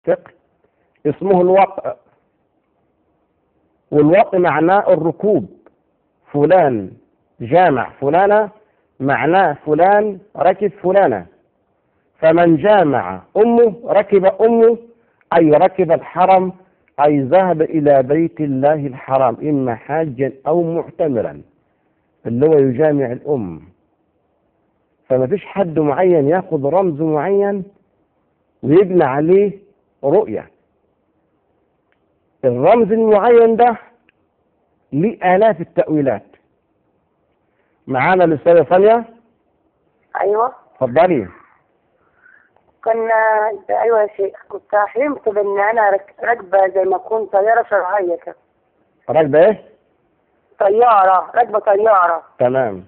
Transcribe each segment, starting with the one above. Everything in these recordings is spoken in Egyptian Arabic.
فقه اسمه الوطء والوطء معناه الركوب فلان جامع فلانة معناه فلان ركب فلانة فمن جامع أمه ركب أمه أي ركب الحرم أي ذهب إلى بيت الله الحرام إما حاجا أو معتمرا اللي هو يجامع الأم فما فيش حد معين ياخذ رمز معين ويبنى عليه رؤية الرمز المعين ده ليه آلاف التأويلات معانا الأستاذة ثانية ايوه اتفضلي كنا ايوه يا شيخ كنت حلمت بان انا رك- راكبه زي ما اكون طياره شرعيه كده راكبة إيه؟ طياره راكبه طياره تمام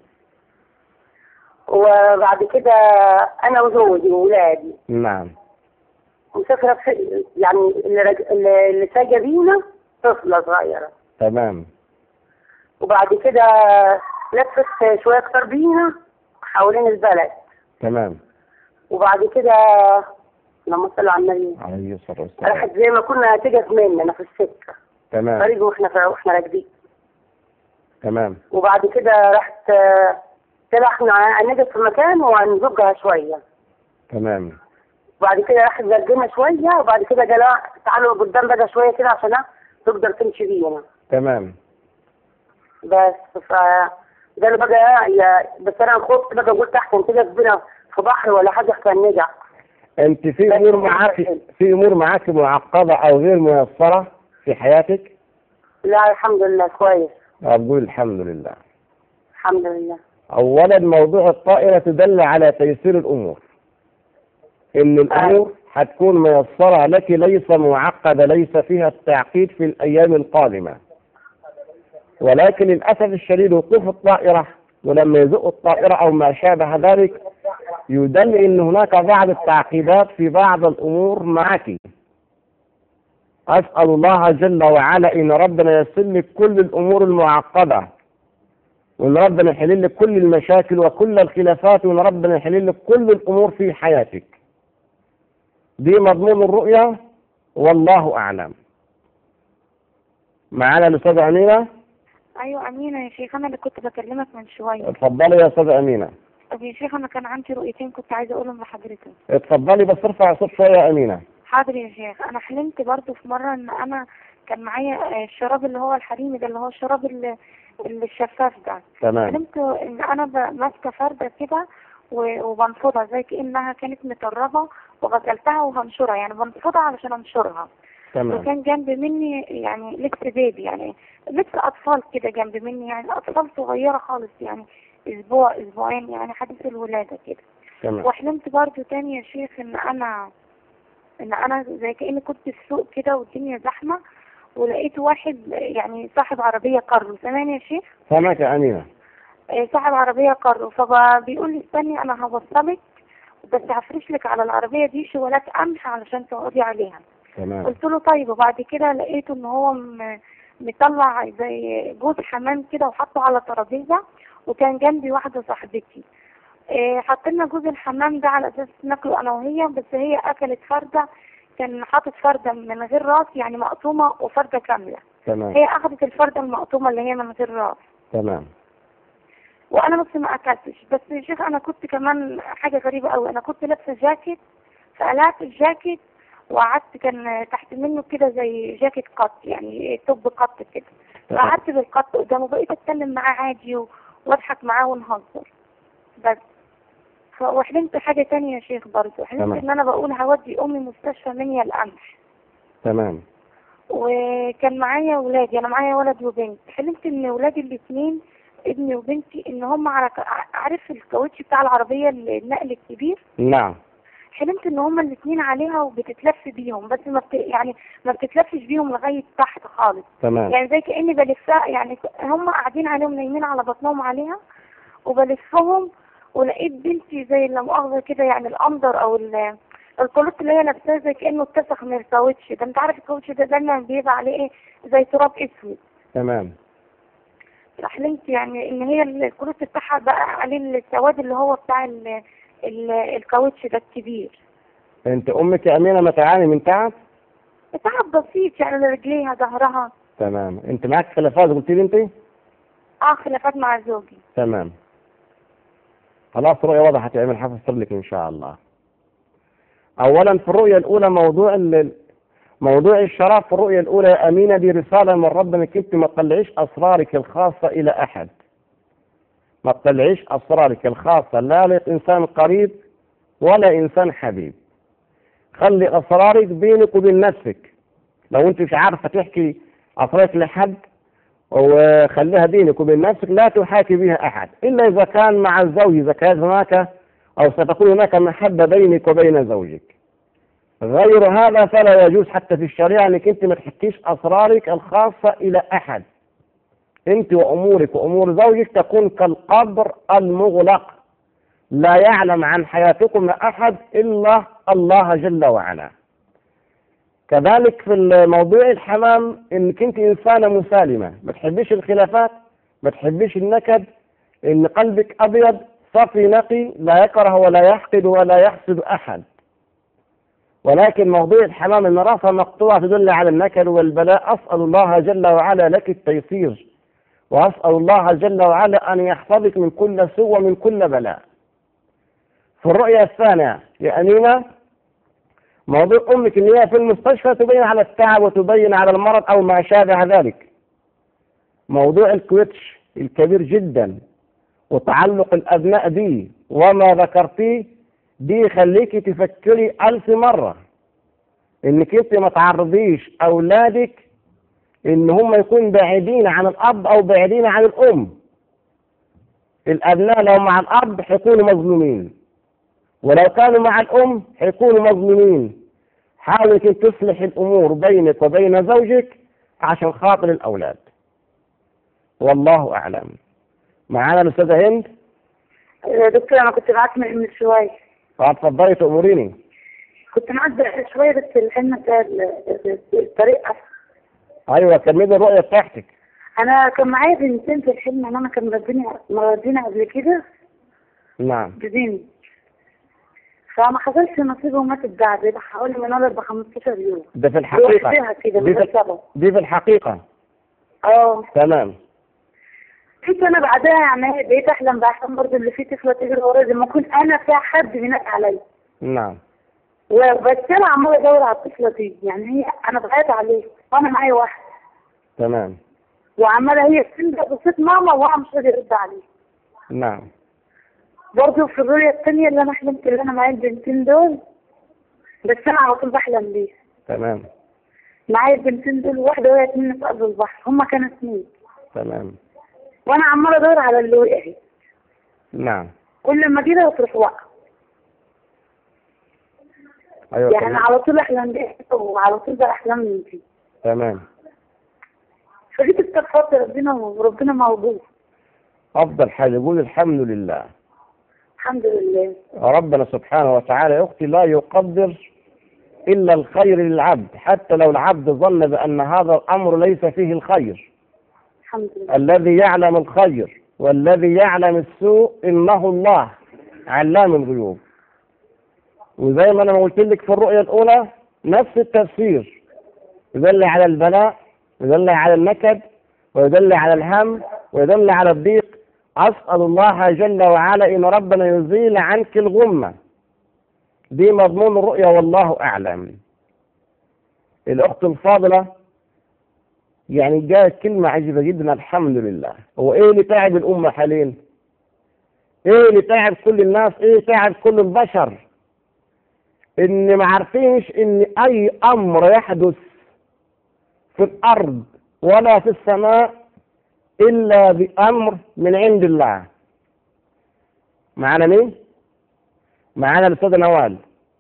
وبعد كده انا وزوجي وولادي نعم مسافره في يعني اللي, رج... اللي اللي ساجه بينا طفله صغيره تمام وبعد كده لفت شويه اكتر بينا حوالين البلد تمام وبعد كده لما صلى على النبي عليه الصلاة والسلام راحت زي ما كنا هتجت مننا في السكه تمام طريق واحنا واحنا راكبين تمام وبعد كده رحت آه، كده احنا هنجد في مكان وهنزجها شويه تمام وبعد كده راحت زجنا شويه وبعد كده جاء لا، تعالوا قدام بقى شويه كده عشان تقدر تمشي بينا تمام بس ف ده اللي بقى يا بس انا خفت بقى قلت احسن كده بينا في بحر ولا حاجه كان نجح انت في امور معاك في امور معاك معقده او غير ميسره في حياتك لا الحمد لله كويس اقول الحمد لله الحمد لله اولا موضوع الطائره تدل على تيسير الامور ان الامور هتكون ميسره لك ليس معقده ليس فيها التعقيد في الايام القادمه ولكن للاسف الشديد وقوف الطائره ولما يزق الطائره او ما شابه ذلك يدل ان هناك بعض التعقيدات في بعض الامور معك اسال الله جل وعلا ان ربنا ييسر لك كل الامور المعقده وان ربنا يحل لك كل المشاكل وكل الخلافات وان ربنا يحل لك كل الامور في حياتك دي مضمون الرؤيا والله اعلم معانا الاستاذه امينه ايوه امينه يا شيخ انا اللي كنت بكلمك من شويه اتفضلي يا استاذه امينه طب يا شيخ انا كان عندي رؤيتين كنت عايزه اقولهم لحضرتك اتفضلي بس ارفع الصوت شويه يا امينه حاضر يا شيخ انا حلمت برضو في مره ان انا كان معايا آه، الشراب اللي هو الحريمي ده اللي هو الشراب اللي اللي الشفاف ده تمام حلمت ان انا ب- ماسكه فرده كده و- وبنفضها زي كانها كانت مطربه وغسلتها وهنشرها يعني بنفضها علشان انشرها تمام وكان جنب مني يعني لبس بيبي يعني لبس اطفال كده جنب مني يعني اطفال صغيره خالص يعني اسبوع اسبوعين يعني حديث الولاده كده تمام وحلمت برضو تاني يا شيخ ان انا ان انا زي كاني كنت في السوق كده والدنيا زحمه ولقيت واحد يعني صاحب عربيه كارو سامعني يا شيخ سامعك يا امينه آه، صاحب عربيه كارو فبيقول لي استني انا هوصلك بس هفرش لك على العربيه دي شوالات قمح علشان تقعدي عليها تمام قلت له طيب وبعد كده لقيته ان هو م- مطلع زي جوز حمام كده وحطه على ترابيزه وكان جنبي واحده صاحبتي إيه حطينا جوز الحمام ده على اساس ناكله انا وهي بس هي اكلت فرده كان حاطط فرده من غير راس يعني مقطومه وفرده كامله تمام هي اخذت الفرده المقطومه اللي هي من غير راس تمام وانا بس ما اكلتش بس يا شيخ انا كنت كمان حاجه غريبه قوي انا كنت لابسه جاكيت فقلعت الجاكيت وقعدت كان تحت منه كده زي جاكيت قط يعني توب قط كده تمام. فقعدت بالقط قدامه بقيت اتكلم معاه عادي و- واضحك معاه ونهزر بس ف- وحلمت حاجة تانية يا شيخ برضه حلمت تمام. ان انا بقول هودي امي مستشفى منيا القمح تمام وكان معايا ولادي انا معايا ولد وبنت حلمت ان ولادي الاثنين ابني وبنتي ان هم على ك- عارف الكاوتش بتاع العربيه النقل الكبير نعم حلمت ان هما الاثنين عليها وبتتلف بيهم بس ما بت... يعني ما بتتلفش بيهم لغايه تحت خالص تمام يعني زي كاني بلفها يعني هم قاعدين عليهم نايمين على بطنهم عليها وبلفهم ولقيت بنتي زي لا مؤاخذه كده يعني الامضر او ال- الكلوت اللي هي لابساه زي كانه اتسخ من الكاوتش ده انت عارف الكاوتش ده دايما بيبقى عليه ايه زي تراب اسود تمام حلمت يعني ان هي الكروت بتاعها بقى عليه السواد اللي هو بتاع ال ال الكاوتش ده الكبير انت امك يا امينه ما تعاني من تعب تعب بسيط يعني رجليها ظهرها تمام انت معاك خلافات قلت لي انت اه خلافات مع زوجي تمام خلاص رؤية وضحت يا ايمن حفظت لك ان شاء الله اولا في الرؤية الاولى موضوع ال- موضوع الشرف في الرؤية الاولى يا امينة دي رسالة من ربنا انت ما تطلعيش اسرارك الخاصة الى احد ما تطلعيش اسرارك الخاصة لا لانسان قريب ولا انسان حبيب خلي اسرارك بينك وبين نفسك لو انت مش عارفة تحكي اسرارك لحد وخليها بينك وبين نفسك لا تحاكي بها أحد إلا إذا كان مع الزوج إذا كان هناك أو ستكون هناك محبة بينك وبين زوجك غير هذا فلا يجوز حتى في الشريعة أنك أنت ما تحكيش أسرارك الخاصة إلى أحد أنت وأمورك وأمور زوجك تكون كالقبر المغلق لا يعلم عن حياتكم أحد إلا الله جل وعلا كذلك في موضوع الحمام انك انت انسانه مسالمه ما تحبيش الخلافات ما تحبيش النكد ان قلبك ابيض صفي نقي لا يكره ولا يحقد ولا يحسد احد ولكن موضوع الحمام ان راسها مقطوعه تدل على النكد والبلاء اسال الله جل وعلا لك التيسير واسال الله جل وعلا ان يحفظك من كل سوء ومن كل بلاء في الرؤيا الثانيه يا امينه موضوع امك ان هي في المستشفى تبين على التعب وتبين على المرض او ما شابه ذلك موضوع الكويتش الكبير جدا وتعلق الابناء به وما ذكرتيه دي يخليكي تفكري ألف مرة انك انت ما تعرضيش اولادك ان هم يكونوا بعيدين عن الاب او بعيدين عن الام الابناء لو مع الاب حيكونوا مظلومين ولو كانوا مع الأم حيكونوا مظلومين حاول كي تصلح الأمور بينك وبين زوجك عشان خاطر الأولاد والله أعلم معانا الأستاذة هند يا دكتور انا كنت معاك من من شويه فتفضلي تأمريني كنت معاك بقى شويه بس الحلم بتاع ال- ال- الطريقه أيوة كملي الرؤية بتاعتك انا كان معايا بنتين في الحلم ان انا كان مربيني مربينا قبل كده نعم بزين فما حصلش نصيب وماتت بعد يبقى حوالي من ولد ب 15 يوم ده في الحقيقة لوحدها كده من دي غير في, سبب دي في الحقيقة اه تمام كنت انا بعدها يعني بقيت احلم باحلام برضه اللي فيه طفله تجري ورايا زي ما اكون انا فيها حد بينادي عليا نعم وبس انا عماله ادور على الطفله دي يعني هي انا بغيت عليه وانا معايا واحد تمام وعماله هي تنده بصيت ماما وهو مش راضي يرد عليه نعم برضه في الرؤية التانية اللي أنا حلمت اللي أنا معايا البنتين دول بس أنا على طول بحلم بيه تمام معايا البنتين دول واحدة وقعت مني في قلب البحر هما كانوا اتنين تمام وأنا عمالة أدور على اللي وقعت نعم كل ما أجيلها تروح واقعة أيوة يعني تمام على طول أحلم بيه وعلى طول بحلم من فيه تمام فجيت استغفرت ربنا وربنا موجود أفضل حال يقول الحمد لله الحمد لله ربنا سبحانه وتعالى يا أختي لا يقدر إلا الخير للعبد حتى لو العبد ظن بأن هذا الأمر ليس فيه الخير الحمد لله الذي يعلم الخير والذي يعلم السوء إنه الله علام الغيوب وزي ما أنا قلت لك في الرؤية الأولى نفس التفسير يدل على البلاء يدل على النكد ويدل على الهم ويدل على الضيق أسأل الله جل وعلا إن ربنا يزيل عنك الغمة دي مضمون الرؤيا والله أعلم الأخت الفاضلة يعني جاءت كلمة عجيبة جدا الحمد لله هو إيه اللي تعب الأمة حاليا إيه اللي تعب كل الناس إيه تعب كل البشر إن ما عارفينش إن أي أمر يحدث في الأرض ولا في السماء إلا بأمر من عند الله معانا مين؟ معانا الأستاذة نوال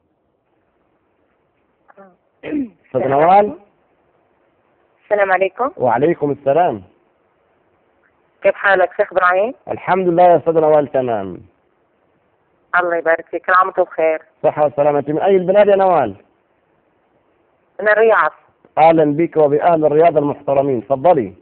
أستاذة نوال السلام عليكم وعليكم السلام كيف حالك شيخ ابراهيم الحمد لله يا أستاذة نوال تمام الله يبارك فيك كل عام وانتم بخير صحة وسلامة أنت من أي البلاد يا نوال؟ من الرياض أهلا بك وبأهل الرياض المحترمين تفضلي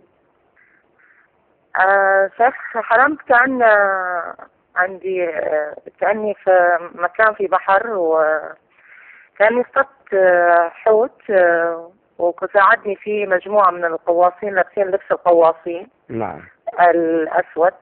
آه شيخ حلمت كأن آه، عندي آه، كأني في مكان في بحر وكان اصطدت آه، حوت آه، وساعدني فيه مجموعة من القواصين لابسين لبس القواصين نعم الأسود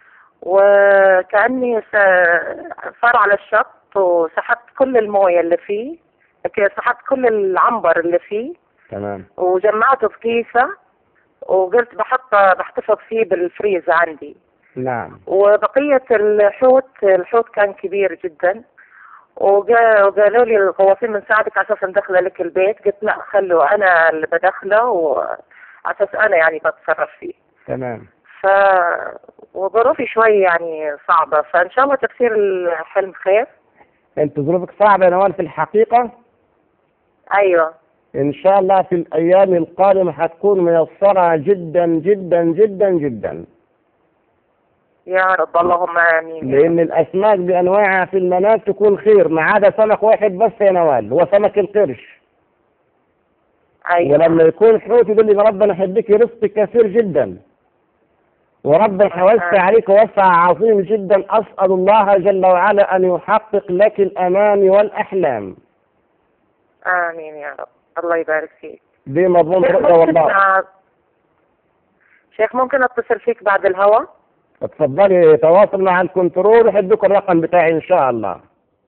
وكأني س- صار على الشط وسحبت كل الموية اللي فيه لكن سحبت كل العنبر اللي فيه تمام وجمعته في كيسة وقلت بحط بحتفظ فيه بالفريز عندي نعم وبقية الحوت الحوت كان كبير جدا وجا- وقالوا لي الغواصين بنساعدك على اساس ندخله لك البيت قلت لا خلوا انا اللي بدخله وعلى اساس انا يعني بتصرف فيه تمام ف وظروفي شوي يعني صعبة فإن شاء الله تفسير الحلم خير انت ظروفك صعبة يا نوال في الحقيقة أيوة ان شاء الله في الايام القادمة حتكون ميسرة جدا جدا جدا جدا يا رب اللهم آمين لان الاسماك بانواعها في المنام تكون خير ما عدا سمك واحد بس يا نوال هو سمك القرش أيوة ولما يكون حوت يقول لي ربنا يحبك رزق كثير جدا وربنا هيوسع عليك وسع عظيم جدا اسال الله جل وعلا ان يحقق لك الاماني والاحلام آمين يا رب الله يبارك فيك دي مضمون شيخ رؤيا ممكن والله أ- شيخ ممكن أتصل فيك بعد الهوا اتفضلي تواصل مع الكنترول وحدك الرقم بتاعي ان شاء الله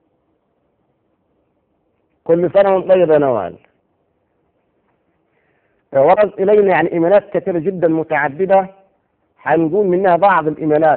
كل سنه وانت طيب يا نوال ورد الينا يعني ايميلات كثيره جدا متعدده حنقول منها بعض الايميلات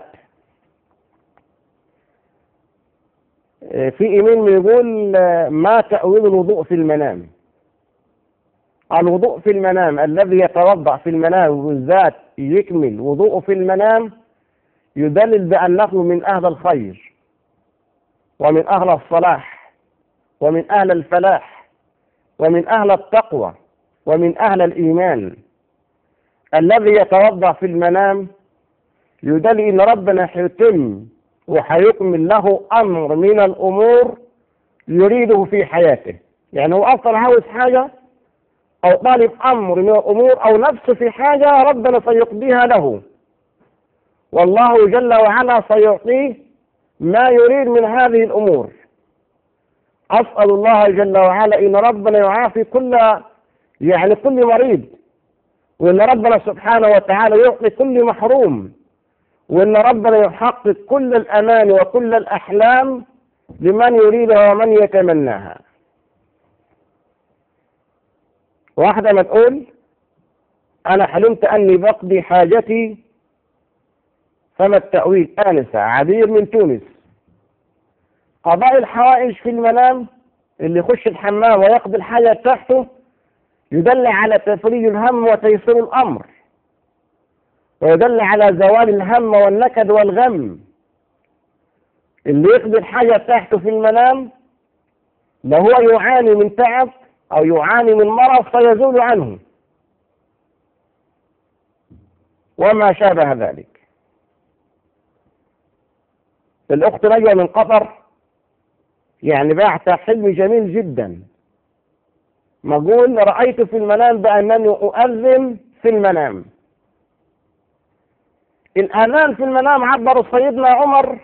اه، في ايميل بيقول اه، ما تأويل الوضوء في المنام الوضوء في المنام الذي يتوضأ في المنام وبالذات يكمل وضوءه في المنام يدلل بأنه من أهل الخير ومن أهل الصلاح ومن أهل الفلاح ومن أهل التقوى ومن أهل الإيمان الذي يتوضأ في المنام يدل إن ربنا حيتم وحيكمل له أمر من الأمور يريده في حياته يعني هو أصلا عاوز حاجة أو طالب أمر من الأمور أو نفسه في حاجة ربنا سيقضيها له والله جل وعلا سيعطيه ما يريد من هذه الأمور أسأل الله جل وعلا إن ربنا يعافي كل يعني كل مريض وإن ربنا سبحانه وتعالى يعطي كل محروم وإن ربنا يحقق كل الأمان وكل الأحلام لمن يريدها ومن يتمناها واحدة ما تقول أنا حلمت أني بقضي حاجتي فما التأويل آنسة عبير من تونس قضاء الحوائج في المنام اللي يخش الحمام ويقضي الحاجة بتاعته يدل على تفريج الهم وتيسير الأمر ويدل على زوال الهم والنكد والغم اللي يقضي الحاجة بتاعته في المنام لو هو يعاني من تعب أو يعاني من مرض فيزول عنه وما شابه ذلك الأخت نجوى من قطر يعني بعت حلم جميل جدا مقول رأيت في المنام بأنني أؤذن في المنام الأذان في المنام عبر سيدنا عمر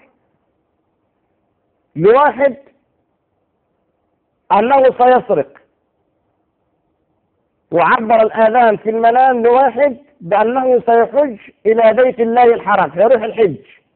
لواحد أنه سيسرق وعبر الآذان في المنام لواحد بأنه سيحج إلى بيت الله الحرام سيروح الحج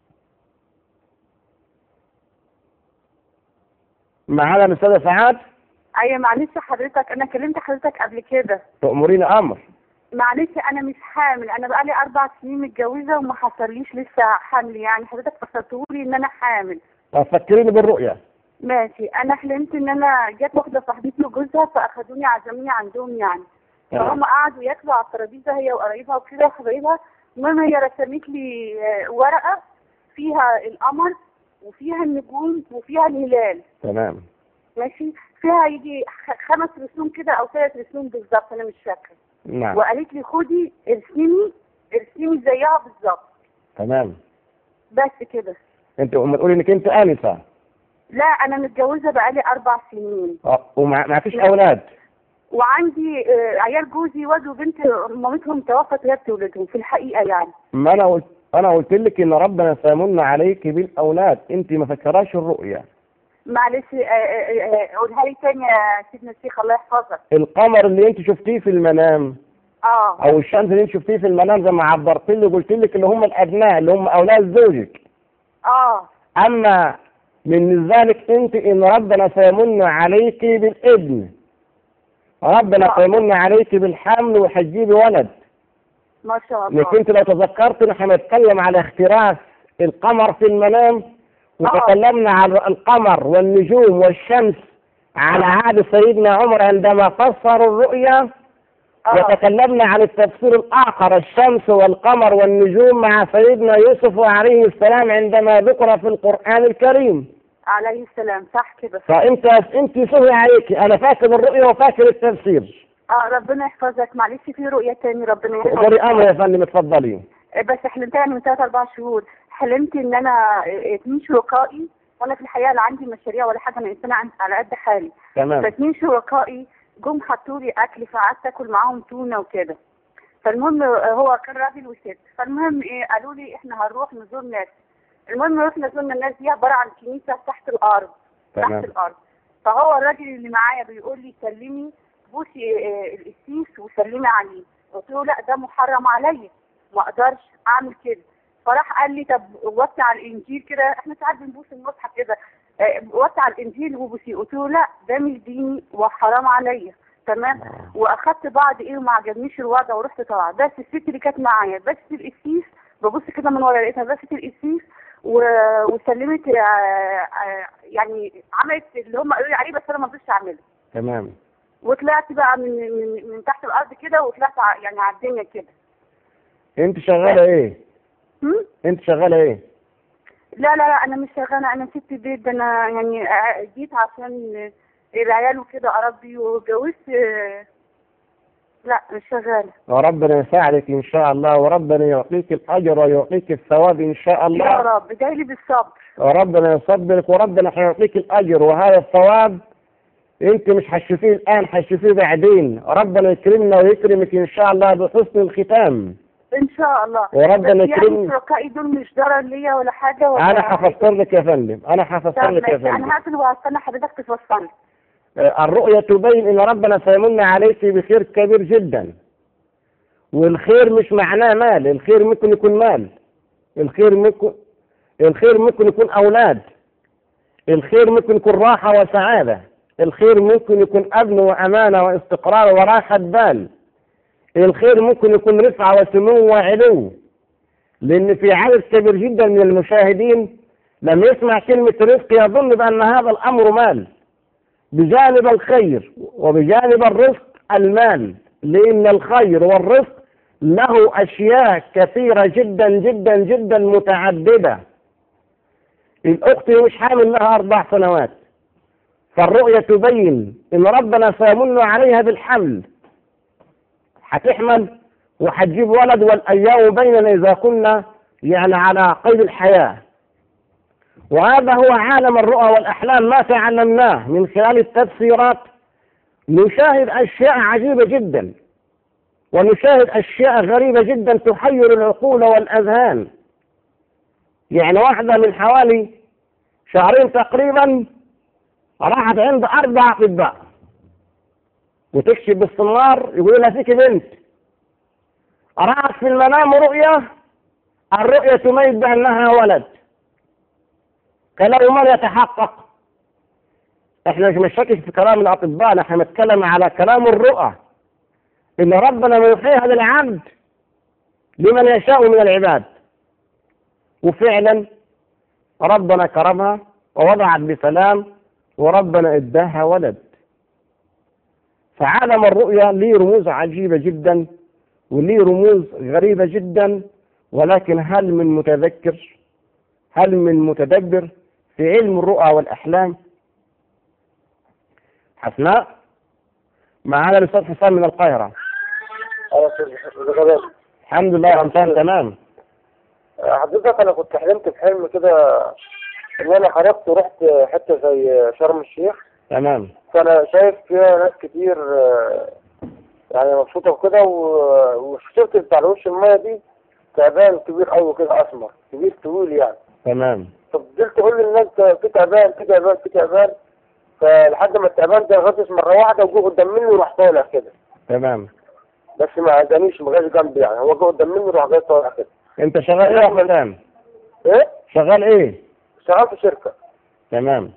معانا الأستاذة سعاد ايوه معلش حضرتك انا كلمت حضرتك قبل كده تأمرين أمر معلش انا مش حامل انا بقالي اربع سنين متجوزه وما حصليش لسه حمل يعني حضرتك فسرتهولي ان انا حامل طب فكريني بالرؤية ماشي انا حلمت ان انا جت واحده صاحبتي وجوزها فاخدوني عزموني عندهم يعني فهم قعدوا ياكلوا على الترابيزه هي وقرايبها وكده وحبايبها المهم هي رسمت لي آه، ورقه فيها القمر وفيها النجوم وفيها الهلال تمام ماشي فيها يجي خ- خمس رسوم كده او ثلاث رسوم بالظبط انا مش فاكره نعم وقالت لي خدي ارسمي ارسمي زيها بالظبط تمام بس كده انت أم تقولي انك انت آنسة لا انا متجوزه بقالي اربع سنين اه وما ما فيش أولاد وعندي آه، عيال جوزي واد وبنت مامتهم توفت وهي بتولدهم في الحقيقه يعني ما انا قلت انا قلت لك ان ربنا سيمن عليك بالاولاد انت ما فكراش الرؤيا معلش آه، آه، آه، قولها لي تاني يا سيدنا الشيخ الله يحفظك القمر اللي انت شفتيه في المنام اه او الشمس اللي انت شفتيه في المنام زي ما عبرت لي قلت لك اللي هم الابناء اللي هم اولاد زوجك اه اما من ذلك انت ان ربنا سيمن عليك بالابن ربنا آه. سيمن عليك بالحمل وهتجيبي ولد ما شاء انك الله انت لو تذكرت نحن هنتكلم على اختراس القمر في المنام وتكلمنا عن القمر والنجوم والشمس على عهد سيدنا عمر عندما فسر الرؤيا اه وتكلمنا عن التفسير الآخر الشمس والقمر والنجوم مع سيدنا يوسف عليه السلام عندما ذكر في القرآن الكريم عليه السلام صح كده فأنت أنت سهي عليك أنا فاكر الرؤيا وفاكر التفسير اه ربنا يحفظك معلش في رؤية تاني ربنا اقدري يحفظك أمر يا فندم اتفضلي آه، بس حلمتها من ثلاث اربع شهور حلمت ان انا آه، اتنين شركائي وانا في الحقيقه لا عندي مشاريع ولا حاجه انا انسانه عن- على قد حالي تمام فاتنين شركائي جم حطوا لي اكل فقعدت اكل معاهم تونه وكده فالمهم آه، هو كان راجل وست فالمهم ايه قالوا لي احنا هنروح نزور ناس المهم رحنا زورنا الناس دي عباره عن كنيسه تحت الارض تحت تمام الارض فهو الراجل اللي معايا بيقول لي سلمي بوسي آه، القسيس وسلمي عليه قلت له لا ده محرم عليا ما اقدرش اعمل كده فراح قال لي طب وطي على الانجيل كده احنا ساعات بنبوس المصحف كده آه، وطي على الانجيل وبوسيه قلت له لا ده مش ديني وحرام عليا تمام واخدت بعض ايه وما عجبنيش الوضع ورحت طالعه بس الست اللي كانت معايا بس القسيس ببص كده من ورا لقيتها بس القسيس و- وسلمت آه، آه، يعني عملت اللي هم قالوا لي عليه بس انا ما رضيتش اعمله تمام وطلعت بقى من من من تحت الارض كده وطلعت ع- يعني على الدنيا كده أنت شغالة إيه؟ هم؟ أنت شغالة إيه؟ لا لا لا انا مش شغاله انا ست بيت ده انا يعني ع- جيت عشان العيال وكده اربي واتجوزت آه، لا مش شغاله وربنا يساعدك إن شاء الله وربنا يعطيك الأجر ويعطيك الثواب إن شاء يا الله رب جاي لي بالصبر وربنا يصبرك وربنا هيعطيك الأجر وهذا الثواب أنت مش هتشوفيه الآن هتشوفيه بعدين ربنا يكرمنا ويكرمك إن شاء الله بحسن الختام ان شاء الله وربنا بس يعني يكرمني. شركائي دول مش ضرر ليا ولا حاجه ولا أنا هفسر لك يا فندم أنا هفسر طب لك يا ماشي فندم انا هقفل وهستنى حضرتك تفسر لي آه، الرؤية تبين إن ربنا سيمن عليك بخير كبير جدا والخير مش معناه مال الخير ممكن يكون مال الخير ممكن الخير ممكن يكون أولاد الخير ممكن يكون راحة وسعادة الخير ممكن يكون أمن وأمانة واستقرار وراحة بال الخير ممكن يكون رفعة وسمو وعلو لأن في عدد كبير جدا من المشاهدين لم يسمع كلمة رزق يظن بأن هذا الأمر مال بجانب الخير وبجانب الرزق المال لأن الخير والرزق له أشياء كثيرة جدا جدا جدا متعددة الأخت مش حامل لها أربع سنوات فالرؤية تبين إن ربنا سيمن عليها بالحمل هتحمل وهتجيب ولد والأيام بيننا إذا كنا يعني على قيد الحياة وهذا هو عالم الرؤى والأحلام ما تعلمناه من خلال التفسيرات نشاهد أشياء عجيبة جدا ونشاهد أشياء غريبة جدا تحير العقول والأذهان يعني واحدة من حوالي شهرين تقريبا راحت عند أربع أطباء وتكشف بالسمار يقول لها فيك بنت رأت في المنام رؤية الرؤية تميز بأنها ولد كلام من يتحقق احنا مش مشاكل في كلام الاطباء نحن نتكلم على كلام الرؤى ان ربنا يوحيها للعبد لمن يشاء من العباد وفعلا ربنا كرمها ووضعت بسلام وربنا اداها ولد فعالم الرؤيا ليه رموز عجيبة جدا وليه رموز غريبة جدا ولكن هل من متذكر هل من متدبر في علم الرؤى والأحلام حسناء معانا الأستاذ حسام من القاهرة الحمد لله يا حسام تمام حضرتك انا كنت حلمت في حلم كده ان انا خرجت ورحت حته زي شرم الشيخ تمام فانا شايف فيها ناس كتير آه، يعني مبسوطه وكده و- والشفت بتاع وش الميه دي تعبان كبير قوي كده اسمر كبير طويل يعني تمام ففضلت اقول للناس في تعبان في تعبان في تعبان فلحد ما التعبان ده غطس مره واحده وجه قدام مني وراح طالع كده تمام بس ما جانيش ما جاش جنبي يعني هو جه قدام مني وراح جاي طالع كده انت شغال ايه يا حسام ايه شغال ايه شغال في شركه تمام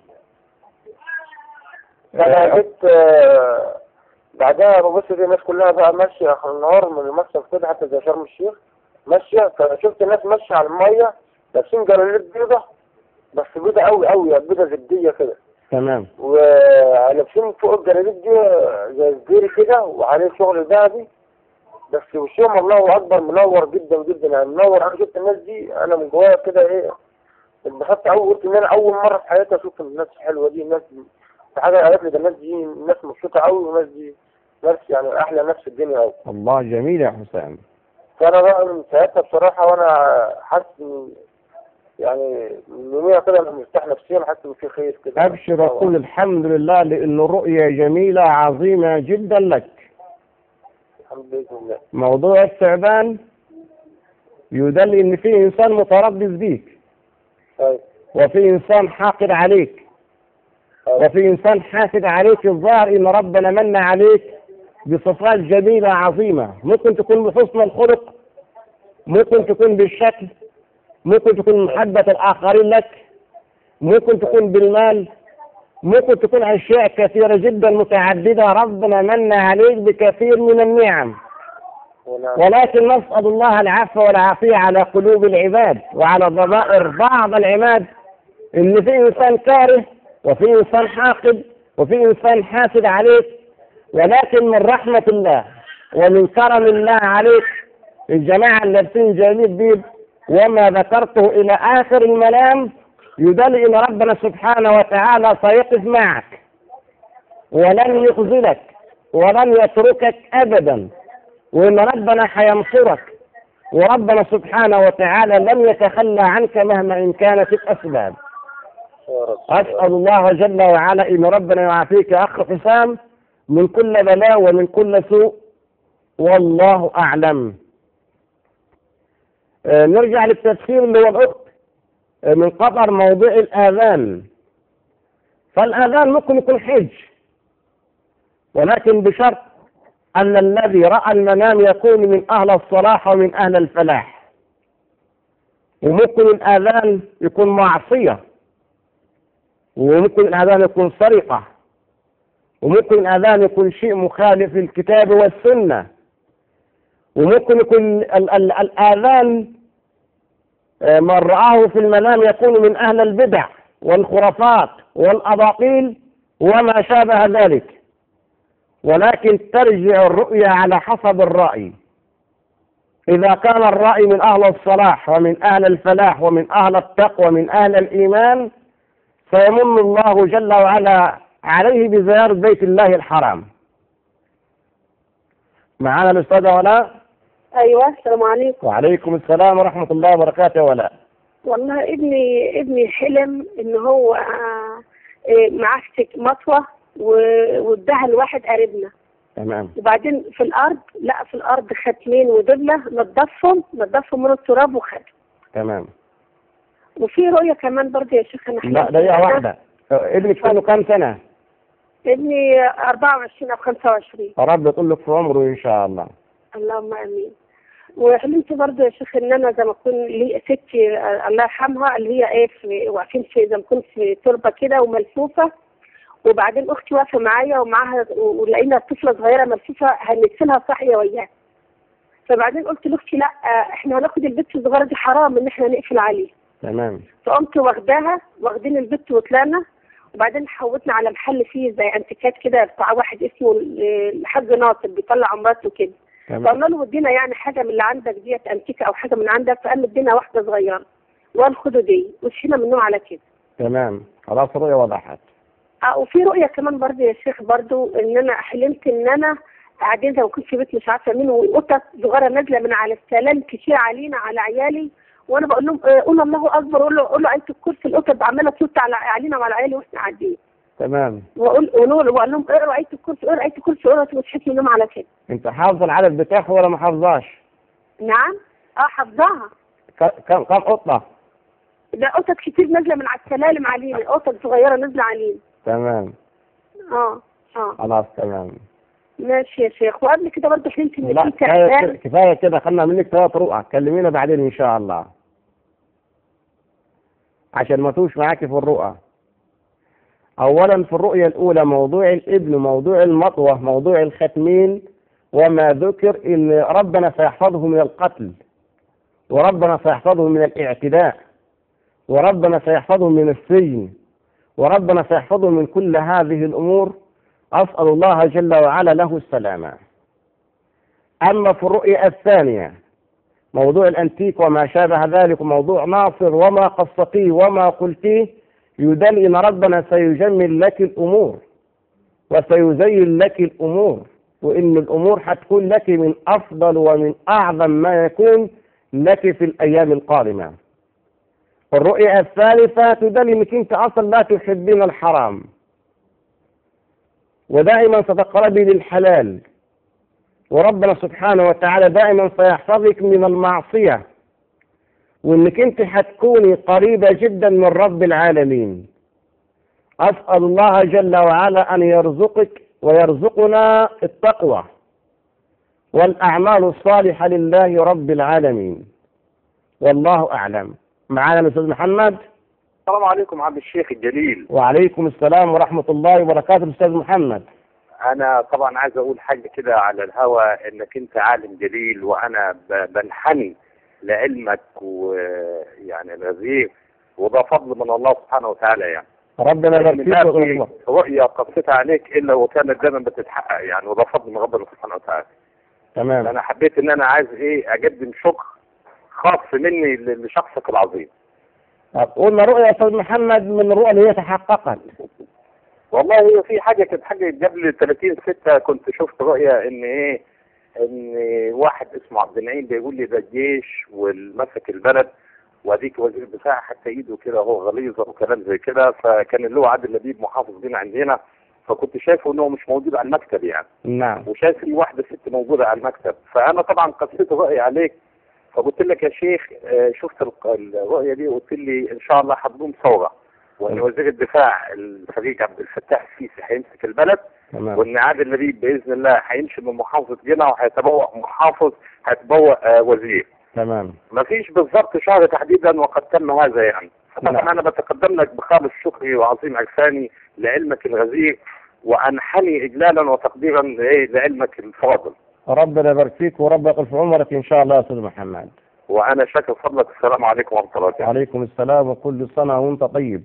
فانا آه، جيت آه، بعدها ببص دي الناس كلها بقى ماشيه اخر النهار من المصيف كده حتى زي شرم الشيخ ماشيه فشفت ناس ماشيه على الميه لابسين جلاليب بيضه بس بيضه قوي قوي بيضه زبديه كده تمام ولابسين فوق الجلاليب دي زي الزيري كده وعليه شغل ذهبي بس وشهم الله اكبر منور جدا جدا يعني منور انا شفت الناس دي انا من جوايا كده ايه اتبسطت قوي قلت ان انا اول مره في حياتي اشوف الناس الحلوه دي الناس دي في حاجه قالت لي ده الناس دي ناس مبسوطه قوي والناس دي ناس يعني احلى ناس في الدنيا قوي الله جميل يا حسام فانا بقى من ساعتها بصراحه وانا حاسس إن- يعني من يوميها كده انا مرتاح نفسيا حاسس ان في خير كده ابشر وقول الحمد لله لان الرؤيا جميله عظيمه جدا لك الحمد لله موضوع الثعبان يدل ان في انسان متربص بيك طيب وفي انسان حاقد عليك طيب. وفي انسان حاسد عليك الظاهر ان ربنا من عليك بصفات جميله عظيمه ممكن تكون بحسن الخلق ممكن تكون بالشكل ممكن تكون محبه الاخرين لك ممكن تكون بالمال ممكن تكون اشياء كثيره جدا متعدده ربنا من عليك بكثير من النعم ونعم ولكن نسأل الله العفو والعافية على قلوب العباد وعلى ضمائر بعض العباد إن في إنسان كاره وفي إنسان حاقد وفي إنسان حاسد عليك ولكن من رحمة الله ومن كرم الله عليك الجماعة اللابسين جليد بيض وما ذكرته إلى آخر المنام يدل إن ربنا سبحانه وتعالى سيقف معك ولن يخذلك ولن يتركك أبدا وإن ربنا حينصرك وربنا سبحانه وتعالى لن يتخلى عنك مهما إن كانت الأسباب يا رب أسأل الله جل وعلا إن ربنا يعافيك يا أخ حسام من كل بلاء ومن كل سوء والله أعلم آه، نرجع للتفسير اللي هو الأخت آه، من قطر موضوع الآذان فالآذان ممكن يكون حج ولكن بشرط أن الذي رأى المنام يكون من أهل الصلاح ومن أهل الفلاح وممكن الآذان يكون معصية وممكن الآذان يكون سرقة وممكن الآذان يكون شيء مخالف للكتاب والسنة وممكن يكون ال- ال- الآذان آه، من رآه في المنام يكون من أهل البدع والخرافات والأباطيل وما شابه ذلك ولكن ترجع الرؤيا على حسب الرأي إذا كان الرأي من أهل الصلاح ومن أهل الفلاح ومن أهل التقوى ومن أهل الإيمان فيمن الله جل وعلا عليه بزيارة بيت الله الحرام معنا الأستاذة ولاء ايوه السلام عليكم وعليكم السلام ورحمة الله وبركاته ولاء والله ابني ابني حلم ان هو آه، آه، معاه سك- مطوه و- واداها لواحد قريبنا تمام وبعدين في الارض لا في الارض ختمين ودبله نضفهم نضفهم من التراب وخد تمام وفي رؤيه كمان برضه يا شيخ انا لا حلمت دقيقة بيها. واحدة ابنك سنه كام سنة؟ ابني 24 او 25 رب يطول لك في عمره إن شاء الله اللهم امين وحلمت برضه يا شيخ ان انا زي ما اكون لي ستي آه، الله يرحمها اللي هي ايه في واقفين في زي ما كنت في تربه كده وملفوفه وبعدين اختي واقفه معايا ومعاها ولقينا طفله صغيره ملفوفه هنقفلها صاحيه وياها فبعدين قلت لاختي لا آه، احنا هناخد البت الصغيره دي حرام ان احنا نقفل عليه تمام فقمت واخداها واخدين البت وطلعنا وبعدين حوتنا على محل فيه زي انتيكات كده بتاع واحد اسمه الحاج ناصر بيطلع مراته كده تمام فقلنا له ادينا يعني حاجه من اللي عندك ديت انتيكه او حاجه من عندك فقال ادينا واحده صغيره وقال خدوا دي وصحينا من النوم على كده تمام خلاص الرؤيا وضحت اه وفي رؤيه كمان برضه يا شيخ برضه ان انا حلمت ان انا قاعدين زي ما كنت في بيت مش عارفه مين وقطط صغيره نازله من على السلام كتير علينا على عيالي وانا بقول لهم آه، قولوا الله اكبر قول له قول له ايه الكرسي القطط عماله تنط على علينا وعلى عيالي واحنا قاعدين تمام واقول ونور واقول لهم اقروا ايه الكرسي اقروا ايه الكرسي اقروا وصحيت من النوم على كده أنت حافظ العدد بتاعه ولا ما حافظاش؟ نعم اه حافظاها ك- كم كم قطة؟ ده قطط كتير نازله من على السلالم علينا قطط صغيره نازله علينا تمام اه اه خلاص تمام ماشي يا شيخ وقبل كده برضه حلمت ان لا في كفايه كده- تعبان كفايه كده خدنا منك ثلاث رؤى كلمينا بعدين ان شاء الله عشان ما توش معاكي في الرؤى اولا في الرؤيا الاولى موضوع الابن موضوع المطوه موضوع الختمين وما ذكر ان ربنا سيحفظه من القتل وربنا سيحفظه من الاعتداء وربنا سيحفظه من السجن وربنا سيحفظه من كل هذه الامور اسال الله جل وعلا له السلامه أما في الرؤيا الثانية موضوع الأنتيك وما شابه ذلك وموضوع ناصر وما قصتيه وما قلتيه يدل إن ربنا سيجمل لك الأمور وسيزين لك الأمور وإن الأمور حتكون لك من أفضل ومن أعظم ما يكون لك في الأيام القادمة الرؤيا الثالثة تدل إنك أنت أصلا لا تحبين الحرام ودائما ستقربي للحلال وربنا سبحانه وتعالى دائما سيحفظك من المعصية وانك انت حتكوني قريبة جدا من رب العالمين اسأل الله جل وعلا ان يرزقك ويرزقنا التقوى والاعمال الصالحة لله رب العالمين والله اعلم معانا الاستاذ محمد السلام عليكم عبد الشيخ الجليل وعليكم السلام ورحمة الله وبركاته استاذ محمد انا طبعا عايز اقول حاجه كده على الهوا انك انت عالم جليل وانا ب- بنحني لعلمك ويعني الغزير وده فضل من الله سبحانه وتعالى يعني ربنا لأن يبارك ما فيك في ويرحمك. رؤيا قصتها عليك الا وكانت دايما بتتحقق يعني وده فضل من ربنا سبحانه وتعالى تمام انا حبيت ان انا عايز ايه اقدم شكر خاص مني ل- لشخصك العظيم طب قلنا رؤيا يا استاذ محمد من الرؤى اللي هي تحققت والله هي في حاجه كانت حاجه قبل 30 6 كنت شفت رؤيه ان ايه ان واحد اسمه عبد النعيم بيقول لي ده الجيش والمسك البلد واديك وزير الدفاع حتى ايده كده هو غليظه وكلام زي كده فكان اللي هو عادل لبيب محافظ بينا عندنا فكنت شايفه ان هو مش موجود على المكتب يعني نعم وشايف ان واحده ست موجوده على المكتب فانا طبعا قصيت رؤيه عليك فقلت لك يا شيخ آه، شفت الق- الرؤيه دي وقلت لي ان شاء الله هتقوم ثوره وان وزير الدفاع الفريق عبد الفتاح السيسي هيمسك البلد تمام وان عادل لبيب باذن الله هيمشي من محافظه جنة وهيتبوأ محافظ هيتبوأ آه، وزير تمام مفيش بالظبط شهر تحديدا وقد تم هذا يعني نعم. طبعا انا بتقدم لك بخالص شكري وعظيم عرفاني لعلمك الغزير وانحني اجلالا وتقديرا إيه لعلمك الفاضل ربنا يبارك فيك وربنا يقل في عمرك ان شاء الله يا استاذ محمد وانا شاكر فضلك السلام عليكم ورحمه الله وبركاته وعليكم السلام وكل سنه وانت طيب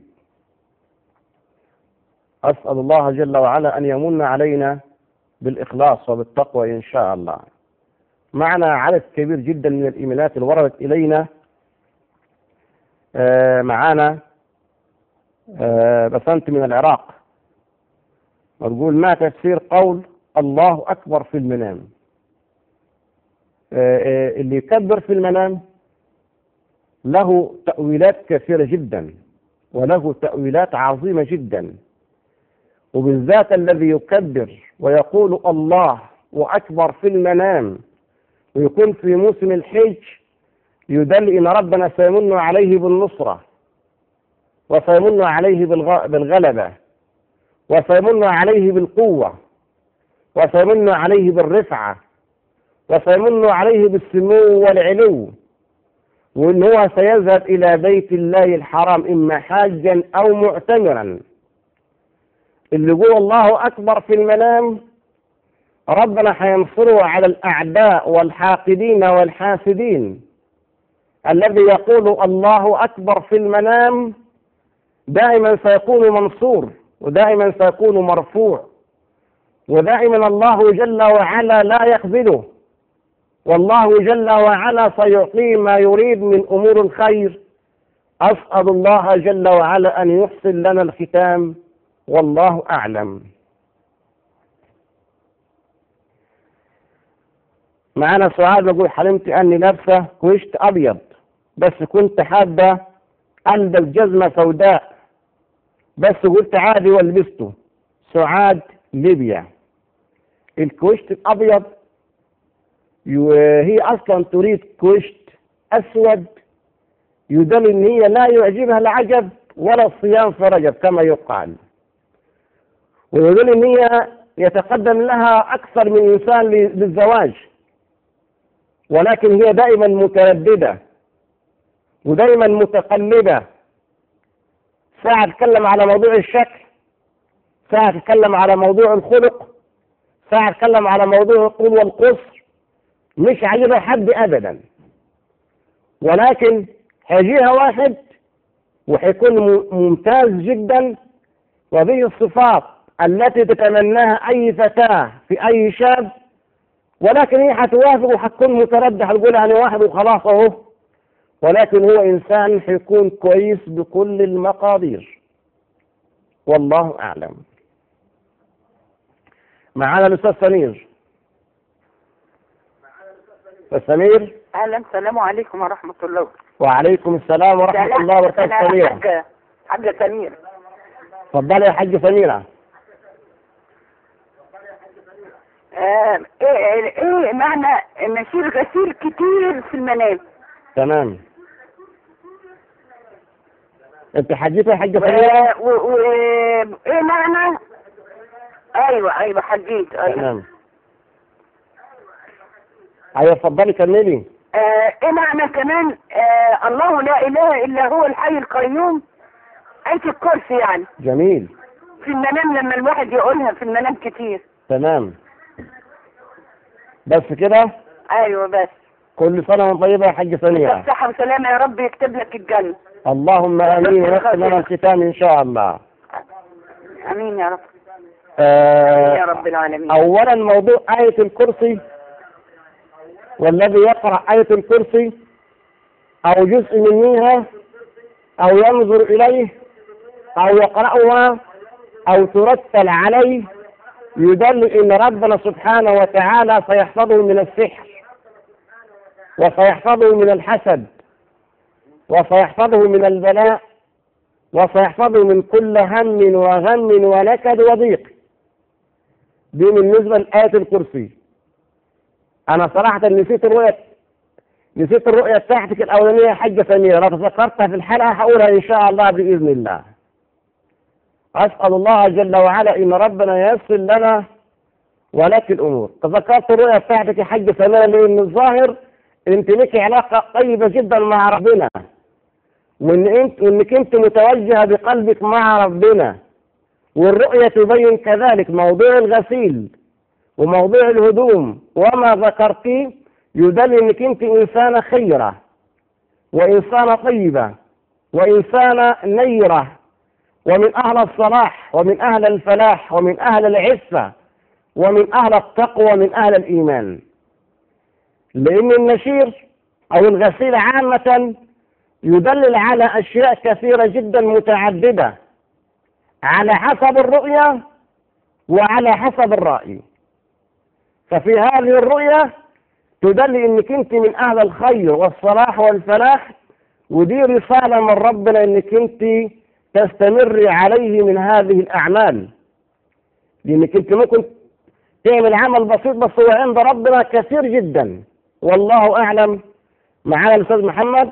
اسال الله جل وعلا ان يمن علينا بالاخلاص وبالتقوى ان شاء الله معنا عدد كبير جدا من الايميلات اللي وردت الينا آه، معانا آه، بسنت من العراق وتقول ما تفسير قول الله أكبر في المنام آه، آه، اللي يكبر في المنام له تأويلات كثيرة جدا وله تأويلات عظيمة جدا وبالذات الذي يكبر ويقول الله وأكبر في المنام ويكون في موسم الحج يدل إن ربنا سيمن عليه بالنصرة وسيمن عليه بالغ- بالغلبة وسيمن عليه بالقوة وسيمن عليه بالرفعة وسيمن عليه بالسمو والعلو وإن هو سيذهب إلى بيت الله الحرام إما حاجا أو معتمرا اللي جوه الله أكبر في المنام ربنا هينصره على الأعداء والحاقدين والحاسدين الذي يقول الله أكبر في المنام دائما سيكون منصور ودائما سيكون مرفوع ودائما الله جل وعلا لا يخذله والله جل وعلا سيعطيه ما يريد من أمور الخير أسأل الله جل وعلا أن يحسن لنا الختام والله أعلم معنا سؤال بقول حلمت أني لابسة كوشت أبيض بس كنت حابة ألبس جزمة سوداء بس قلت عادي ولبسته سعاد ليبيا الكوشت الأبيض يو- هي أصلا تريد كوشت أسود يدل ان هي لا يعجبها العجب ولا الصيام في رجب كما يقال ويدل ان هي يتقدم لها اكثر من انسان للزواج ولكن هي دائما متردده ودائما متقلبه ساعه تتكلم على موضوع الشكل ساعه تتكلم على موضوع الخلق ساعه تتكلم على موضوع الطول والقصر مش عاجبها حد ابدا ولكن هيجيها واحد وحيكون ممتاز جدا وبه الصفات التي تتمناها اي فتاه في اي شاب ولكن هي حتوافق وحتكون متردة حتقول انا واحد وخلاص اهو ولكن هو انسان حيكون كويس بكل المقادير والله اعلم معانا الاستاذ سمير استاذ سمير اهلا السلام عليكم ورحمه الله وعليكم السلام ورحمه الله وبركاته سميرة حاجه حاجه سمير اتفضلي يا حاجة سميرة آه ايه ايه معنى نشيل غسيل كتير في المنام تمام انت حجيتي يا حاجة سميرة و... و... ايه معنى ايوه ايوه حجيت ايوه تمام ايوه اتفضلي كملي آه ايه معنى كمان آه الله لا اله الا هو الحي القيوم آية الكرسي يعني جميل في المنام لما الواحد يقولها في المنام كتير تمام بس كده ايوه بس كل سنة وانت طيبة يا حاجة سميرة صحة وسلامة يا رب يكتب لك الجنة اللهم امين ويختم لنا الختام ان شاء الله امين يا رب آه يا رب العالمين اولا موضوع آية الكرسي والذي يقرأ آية الكرسي او جزء منها او ينظر اليه او يقرأها او ترتل عليه يدل ان ربنا سبحانه وتعالى سيحفظه من السحر وسيحفظه من الحسد وسيحفظه من البلاء وسيحفظه من كل هم وغم ونكد وضيق دي بالنسبة لآية الكرسي أنا صراحة نسيت الرؤية نسيت الرؤية بتاعتك الأولانية يا حاجة سميرة لو تذكرتها في الحلقة هقولها إن شاء الله بإذن الله أسأل الله جل وعلا إن ربنا ييسر لنا ولك الأمور تذكرت الرؤية بتاعتك يا حاجة سميرة لأن الظاهر أنت لك علاقة طيبة جدا مع ربنا وإن أنت وإنك أنت متوجهة بقلبك مع ربنا والرؤية تبين كذلك موضوع الغسيل وموضوع الهدوم وما ذكرتيه يدل انك انت انسانة خيرة وانسانة طيبة وانسانة نيرة ومن اهل الصلاح ومن اهل الفلاح ومن اهل العفة ومن اهل التقوى من اهل الايمان لان النشير او الغسيل عامة يدلل على اشياء كثيرة جدا متعددة على حسب الرؤية وعلى حسب الرأي ففي هذه الرؤية تدل انك انت من اهل الخير والصلاح والفلاح ودي رسالة من ربنا انك انت تستمري عليه من هذه الاعمال لانك انت ممكن تعمل عمل بسيط بس هو عند ربنا كثير جدا والله اعلم معانا الاستاذ محمد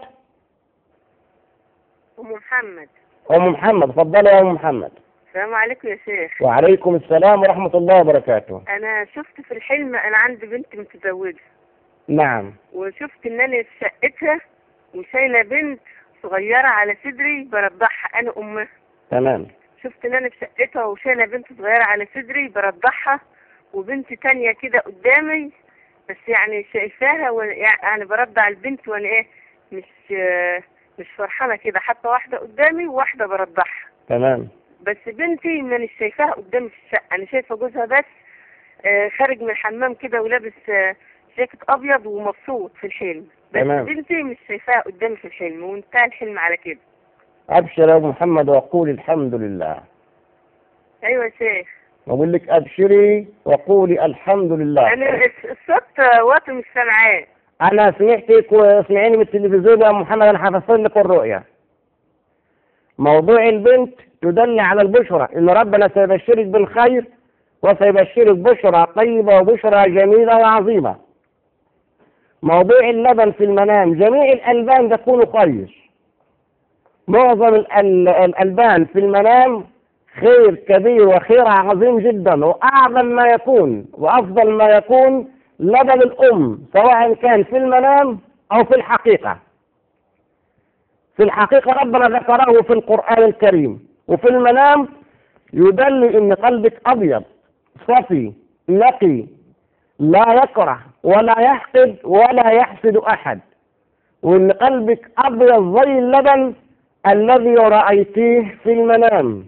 ام محمد ام محمد اتفضلي يا ام محمد السلام عليكم يا شيخ وعليكم السلام ورحمة الله وبركاته انا شفت في الحلم انا عندي بنت متزوجة نعم وشفت ان انا في شقتها وشايله بنت صغيره على صدري برضعها انا امها تمام شفت ان انا في شقتها وشايله بنت صغيره على صدري برضعها وبنت تانية كده قدامي بس يعني شايفاها وانا يعني برضع البنت وانا ايه مش مش فرحانه كده حتى واحده قدامي وواحده برضعها تمام بس بنتي مانيش شايفاها قدامي في الشقه انا شايفه جوزها بس آه خارج من الحمام كده ولابس آه جاكيت ابيض ومبسوط في الحلم بس تمام. بنتي مش شايفاها قدامي في الحلم وانتهى الحلم على كده أبشر يا أبو محمد وقول الحمد لله ايوه يا شيخ بقول لك أبشري وقولي الحمد لله انا الس- الصوت آه، واطي مش سامعاه أنا سمعتك واسمعيني من التلفزيون يا أبو محمد أنا حفظت لك الرؤيا موضوع البنت تدل على البشرى إن ربنا سيبشرك بالخير وسيبشرك بشرى طيبة وبشرى جميلة وعظيمة موضوع اللبن في المنام جميع الألبان تكون خير معظم ال- ال- الألبان في المنام خير كبير وخير عظيم جدا وأعظم ما يكون وأفضل ما يكون لبن الأم سواء كان في المنام أو في الحقيقة في الحقيقة ربنا ذكره في القرآن الكريم وفي المنام يدل إن قلبك أبيض صفي نقي لا يكره ولا يحقد ولا يحسد أحد وإن قلبك أبيض زي اللبن الذي رأيتيه في المنام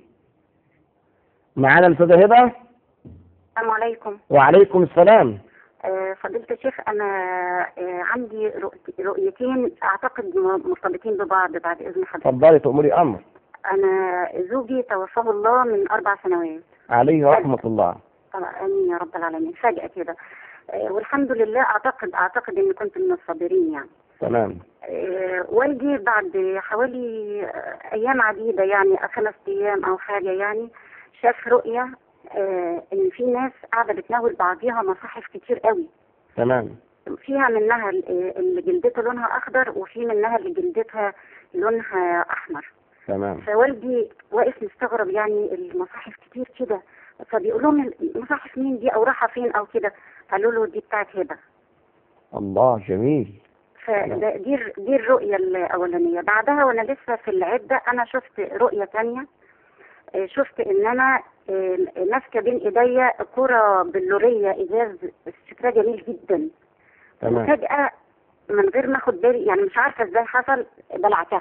معنا الأستاذة هبة السلام عليكم وعليكم السلام آه، فضيلة الشيخ أنا آه، عندي رؤ- رؤيتين أعتقد م- مرتبطين ببعض بعد إذن حضرتك تفضلي تأمري أمر أنا زوجي توفاه الله من أربع سنوات عليه رحمة الله طبعا آمين يا رب العالمين فجأة كده آه، والحمد لله أعتقد أعتقد إني كنت من الصابرين يعني تمام آه، والدي بعد حوالي آه، أيام عديدة يعني خمس أيام أو حاجة يعني شاف رؤية آه، إن في ناس قاعدة بتناول بعضيها مصاحف كتير قوي تمام فيها منها ال- اللي جلدتها لونها اخضر وفي منها اللي جلدتها لونها احمر تمام فوالدي واقف مستغرب يعني المصاحف كتير كده فبيقول لهم المصاحف مين دي او رايحه فين او كده قالوا له دي بتاعت هبه الله جميل فدي دي دي الرؤيه الاولانيه بعدها وانا لسه في العده انا شفت رؤيه تانية آه، شفت ان انا آه، ماسكه بين ايديا كره بلوريه ازاز شكلها جميل جدا تمام وفجأة من غير ما اخد بالي يعني مش عارفة ازاي حصل بلعتها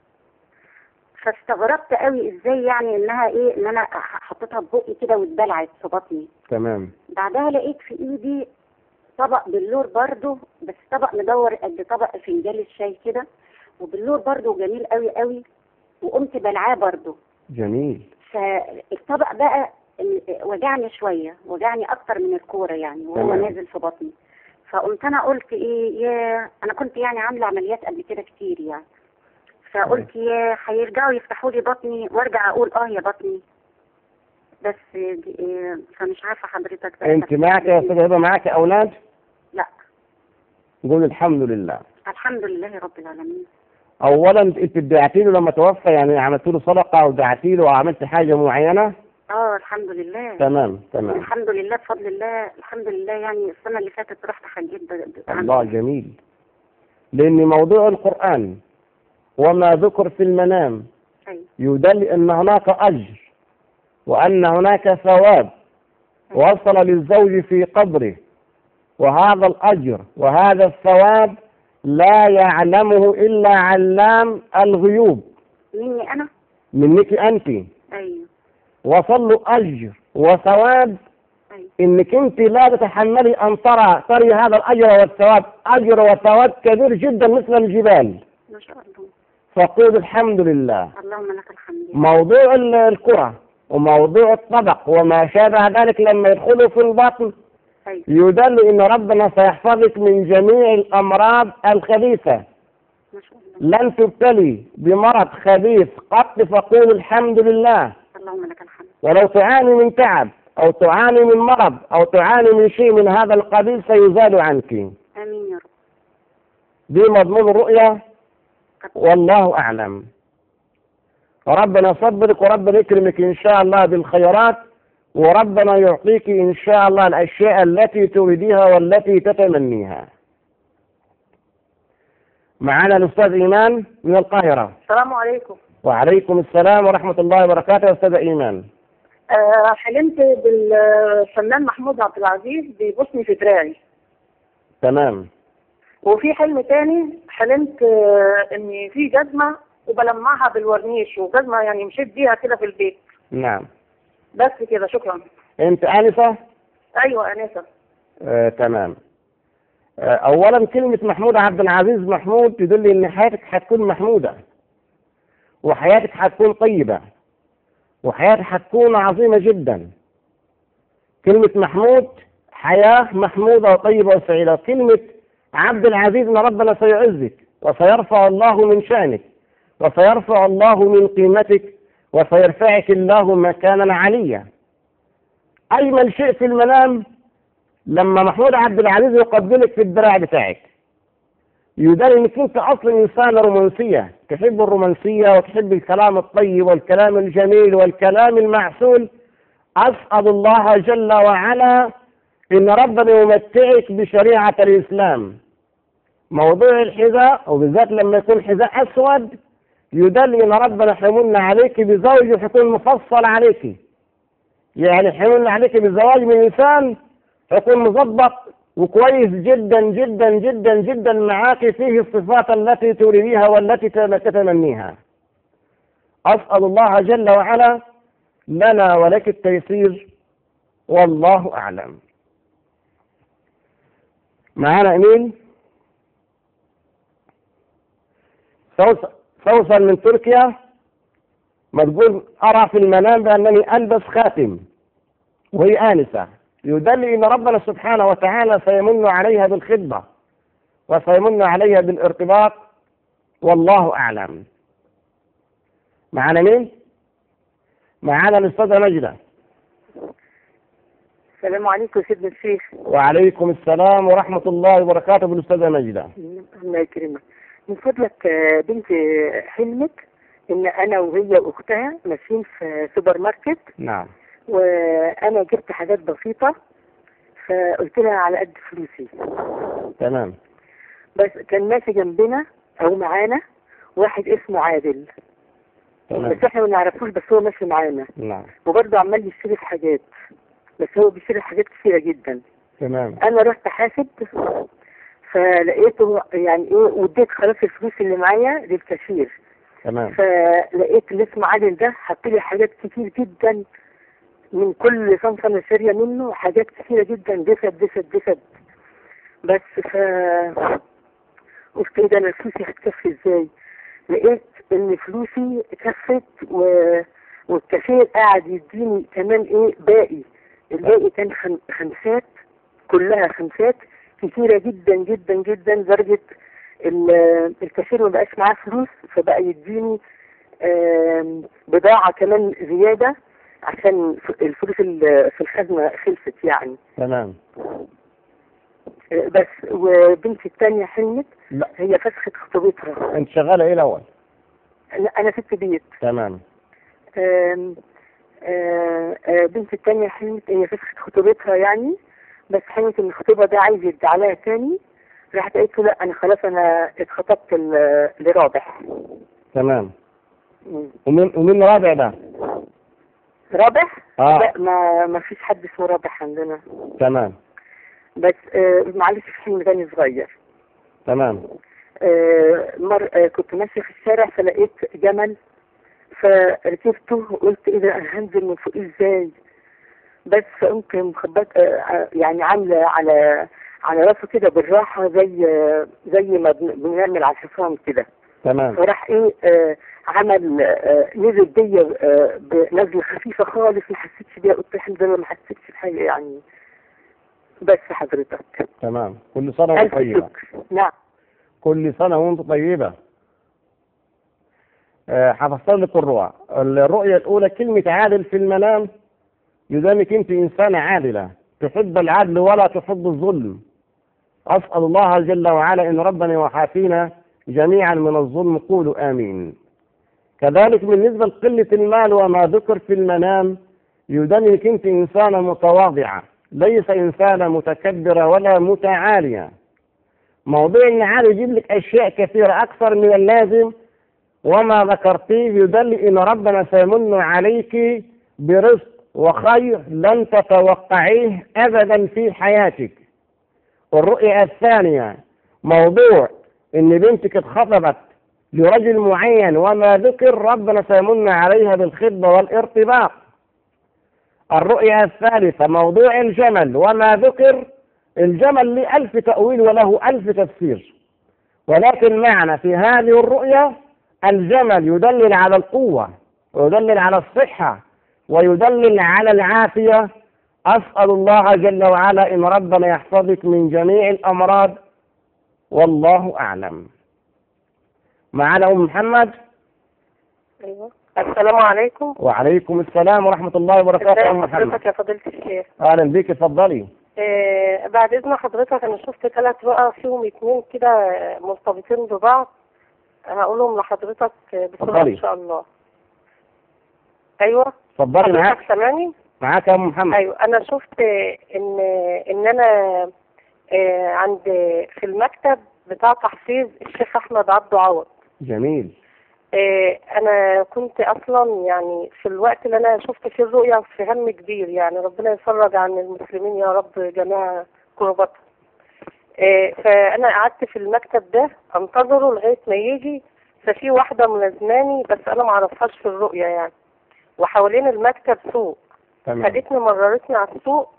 فاستغربت قوي ازاي يعني انها ايه ان انا حطيتها ببقي كده واتبلعت في بطني تمام بعدها لقيت في ايدي طبق بلور برضو بس طبق مدور قد طبق فنجان الشاي كده وبلور برضو جميل قوي قوي وقمت بلعاه برضو جميل فالطبق بقى ال- وجعني شوية وجعني أكتر من الكورة يعني وهو تمام. نازل في بطني فقمت أنا قلت إيه يا أنا كنت يعني عاملة عمليات قبل كده كتير يعني فقلت يا هيرجعوا يفتحوا لي بطني وارجع اقول اه يا بطني بس دي إيه فمش عارفه حضرتك بقى انت معك يا استاذ هبه معك اولاد لا قول الحمد لله الحمد لله رب العالمين اولا انت دعتي له لما توفى يعني عملت له صدقه او دعتي له وعملت حاجه معينه اه الحمد لله تمام تمام الحمد لله بفضل الله الحمد لله يعني السنه اللي فاتت رحت حجيت ب- ب- الله جميل لان موضوع القران وما ذكر في المنام أيوة. يدل ان هناك اجر وان هناك ثواب وصل للزوج في قبره وهذا الاجر وهذا الثواب لا يعلمه الا علام الغيوب مني انا منك انت ايوه وصل له اجر وثواب ايوه انك انت لا تتحملي ان ترى تري هذا الاجر والثواب اجر وثواب كبير جدا مثل الجبال ما شاء الله فقول الحمد لله اللهم لك الحمد موضوع ال- الكرة وموضوع الطبق وما شابه ذلك لما يدخلوا في البطن أيوة. يدل ان ربنا سيحفظك من جميع الامراض الخبيثه ما شاء الله لن تبتلي بمرض خبيث قط فقول الحمد لله اللهم لك الحمد ولو تعاني من تعب او تعاني من مرض او تعاني من شيء من هذا القبيل سيزال عنك امين يا رب دي مضمون الرؤيا والله اعلم ربنا يصبرك وربنا يكرمك ان شاء الله بالخيرات وربنا يعطيك ان شاء الله الاشياء التي تريديها والتي تتمنيها معنا الاستاذ ايمان من القاهره السلام عليكم وعليكم السلام ورحمه الله وبركاته يا استاذ ايمان آه حلمت بالفنان محمود عبد العزيز بيبوسني في دراعي تمام وفي حلم تاني حلمت آه ان في جزمه وبلمعها بالورنيش وجزمه يعني مشيت بيها كده في البيت نعم بس كده شكرا انت انسه ايوه انسه آه، تمام آه، اولا كلمة محمود عبد العزيز محمود تدل ان حياتك هتكون محمودة وحياتك هتكون طيبة وحياتك هتكون عظيمة جدا كلمة محمود حياة محمودة وطيبة وسعيدة كلمة عبد العزيز ان ربنا سيعزك وسيرفع الله من شأنك وسيرفع الله من قيمتك وسيرفعك الله مكانا عليا أجمل شيء في المنام لما محمود عبد العزيز يقبلك في الدراع بتاعك يدل انك انت اصلا انسانه رومانسيه تحب الرومانسيه وتحب الكلام الطيب والكلام الجميل والكلام المعسول اسال الله جل وعلا ان ربنا يمتعك بشريعه الاسلام موضوع الحذاء وبالذات لما يكون حذاء اسود يدل ان ربنا حيمن عليك بزوج حيكون مفصل عليك يعني حيمن عليك بالزواج من انسان حيكون مظبط وكويس جدا جدا جدا جدا معاك فيه الصفات التي تريديها والتي تتمنيها اسال الله جل وعلا لنا ولك التيسير والله اعلم معانا امين سوسن من تركيا ما تقول أرى في المنام بأنني ألبس خاتم وهي آنسة يدل أن ربنا سبحانه وتعالى سيمن عليها بالخدمة وسيمن عليها بالارتباط والله أعلم معنا مين؟ معنا الأستاذة مجدة السلام عليكم سيدنا الشيخ وعليكم السلام ورحمة الله وبركاته بالأستاذة مجدة الله يكرمك من فضلك آه، بنتي حلمت ان انا وهي واختها ماشيين في سوبر ماركت نعم وانا جبت حاجات بسيطه فقلت لها على قد فلوسي تمام بس كان ماشي جنبنا او معانا واحد اسمه عادل تمام بس احنا ما نعرفوش بس هو ماشي معانا نعم وبرضه عمال يشتري في حاجات بس هو بيشتري حاجات كثيره جدا تمام انا رحت حاسب فلقيته يعني ايه واديت خلاص الفلوس اللي معايا للكاشير تمام فلقيت اللي اسمه عادل ده حط لي حاجات كتير جدا من كل صنف انا شاريه منه حاجات كتيره جدا دسد دسد دسد بس ف قلت ايه ده انا فلوسي هتكفي ازاي؟ لقيت ان فلوسي كفت و... والكاشير قاعد يديني كمان ايه باقي الباقي كان خم... خمسات كلها خمسات كتيرة جدا جدا جدا لدرجة ال- الكاشير ما بقاش معاه فلوس فبقى يديني آم، بضاعة كمان زيادة عشان ف- الفلوس اللي في الخزنة خلصت يعني تمام آه، بس وبنتي التانية حلمت لا هي فسخت خطوبتها انت شغالة ايه الاول أنا أنا ست بيت تمام آم، آه، آه، بنتي التانية حلمت هي فسخت خطوبتها يعني بس حلمت ان الخطوبة ده عايز يرجع لها تاني راحت قالت له لا انا خلاص انا اتخطبت ل- لرابح تمام مم. ومين ومين رابع ده رابح؟ آه. لا ما ما فيش حد اسمه رابح عندنا تمام بس آه معلش في حلم تاني صغير تمام آه مر آه كنت ماشية في الشارع فلقيت جمل فركبته وقلت ايه ده انا هنزل من فوق ازاي بس قمت مخبط آه آه، يعني عاملة على على راسه كده بالراحة زي آه، زي ما بن- بنعمل على الحصان كده تمام فراح ايه آه عمل آه نزل بيا آه بنزله خفيفة خالص ما حسيتش بيها قلت الحمد لله ما حسيتش بحاجة يعني بس حضرتك تمام كل سنة وانت ألف طيبة شكر نعم كل سنة وانت طيبة آه، حفظت لك الرؤى الرؤية الأولى كلمة عادل في المنام يدامك أنت إنسانة عادلة تحب العدل ولا تحب الظلم أسأل الله جل وعلا إن ربنا يحافينا جميعا من الظلم قولوا آمين كذلك بالنسبة لقلة المال وما ذكر في المنام يدامك أنت إنسانة متواضعة ليس إنسانة متكبرة ولا متعالية موضوع ان عاد يجيب لك اشياء كثيره اكثر من اللازم وما ذكرتيه يدل ان ربنا سيمن عليك برزق وخير لن تتوقعيه ابدا في حياتك والرؤيه الثانيه موضوع ان بنتك اتخطبت لرجل معين وما ذكر ربنا سيمن عليها بالخطبه والارتباط الرؤيه الثالثه موضوع الجمل وما ذكر الجمل له ألف تأويل وله ألف تفسير ولكن معنى في هذه الرؤيا الجمل يدلل على القوة ويدلل على الصحة ويدلل على العافية أسأل الله جل وعلا إن ربنا يحفظك من جميع الأمراض والله أعلم معنا أم محمد ايوه السلام عليكم وعليكم السلام ورحمة الله وبركاته أم ازي محمد حضرتك يا فضيلة الشيخ أهلا بك اتفضلي آه بعد اذن حضرتك انا شفت ثلاث رؤى فيهم اتنين كده مرتبطين ببعض هقولهم لحضرتك بسرعه اتفضلي. ان شاء الله ايوه اتفضلي معاك حضرتك سامعني معاك يا ام محمد ايوه انا شفت ان ان انا آه، عند في المكتب بتاع تحفيظ الشيخ احمد عبده عوض جميل آه، انا كنت اصلا يعني في الوقت اللي انا شفت فيه الرؤيا في هم كبير يعني ربنا يفرج عن المسلمين يا رب جميع كرباتهم آه، فانا قعدت في المكتب ده انتظره لغايه ما يجي ففي واحده ملازماني بس انا ما اعرفهاش في الرؤيا يعني وحوالين المكتب سوق تمام خدتني مررتني على السوق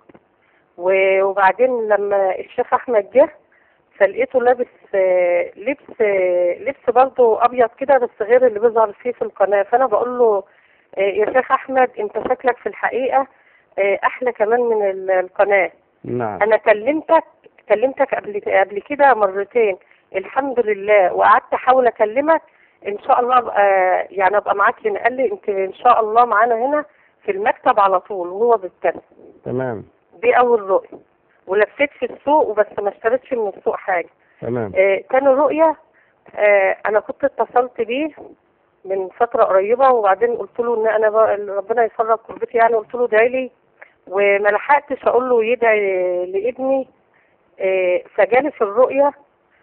و- وبعدين لما الشيخ احمد جه فلقيته لابس آه، لبس آه، لبس برضه ابيض كده بس غير اللي بيظهر فيه في القناه فانا بقول له آه، يا شيخ احمد انت شكلك في الحقيقه آه، احلى كمان من ال- القناه نعم انا كلمتك كلمتك قبل قبل كده مرتين الحمد لله وقعدت احاول اكلمك ان شاء الله ابقى يعني ابقى معاك هنا قال لي انت ان شاء الله معانا هنا في المكتب على طول وهو بيتكلم تمام دي اول رؤيه ولفيت في السوق وبس ما اشتريتش من السوق حاجه تمام آه تاني رؤيه آه انا كنت اتصلت بيه من فتره قريبه وبعدين قلت له ان انا بقى ربنا يفرج كربتي يعني قلت له ادعي لي وما لحقتش اقول له يدعي لابني آه فجالي في الرؤيه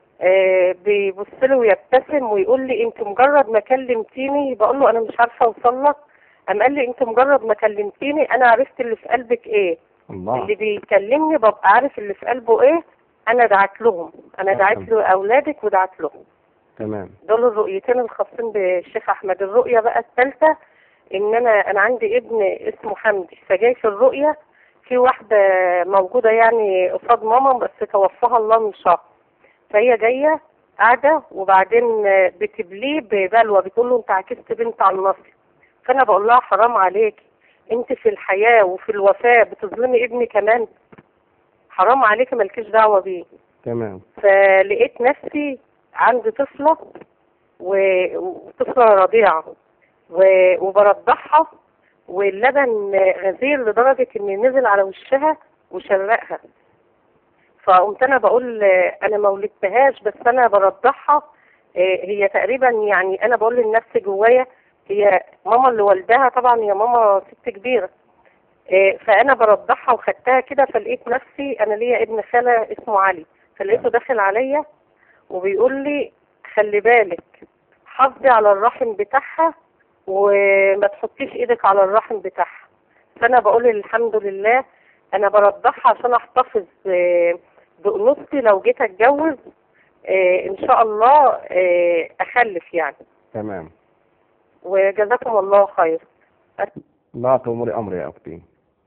آه بيبص لي ويبتسم ويقول لي انت مجرد ما كلمتيني بقول له انا مش عارفه اوصل لك قام قال لي انت مجرد ما كلمتيني انا عرفت اللي في قلبك ايه الله اللي بيكلمني ببقى عارف اللي في قلبه ايه انا دعت لهم انا دعيت لاولادك ودعت لهم تمام دول الرؤيتين الخاصين بالشيخ احمد الرؤيه بقى الثالثه ان انا انا عندي ابن اسمه حمدي فجاي في الرؤيه في واحده موجوده يعني قصاد ماما بس توفاها الله من شهر فهي جايه قاعده وبعدين بتبليه ببلوى بتقول له انت عكست بنت على النصر فانا بقول لها حرام عليكي انت في الحياه وفي الوفاه بتظلمي ابني كمان حرام عليكي مالكيش دعوه بيه تمام فلقيت نفسي عندي طفلة و- وطفلة رضيعة و- وبرضعها واللبن غزير لدرجة إن نزل على وشها وشرقها فقمت أنا بقول أنا ما ولدتهاش بس أنا برضعها آه، هي تقريبا يعني أنا بقول لنفسي جوايا هي ماما اللي والدها طبعا هي ماما ست كبيرة آه، فأنا برضعها وخدتها كده فلقيت نفسي أنا ليا ابن خالة اسمه علي فلقيته داخل عليا وبيقول لي خلي بالك حافظي على الرحم بتاعها وما تحطيش ايدك على الرحم بتاعها فانا بقول الحمد لله انا برضعها عشان احتفظ آه، بانوثتي لو جيت اتجوز آه، ان شاء الله آه، اخلف يعني تمام وجزاكم الله خير لا تأمري أمري يا أختي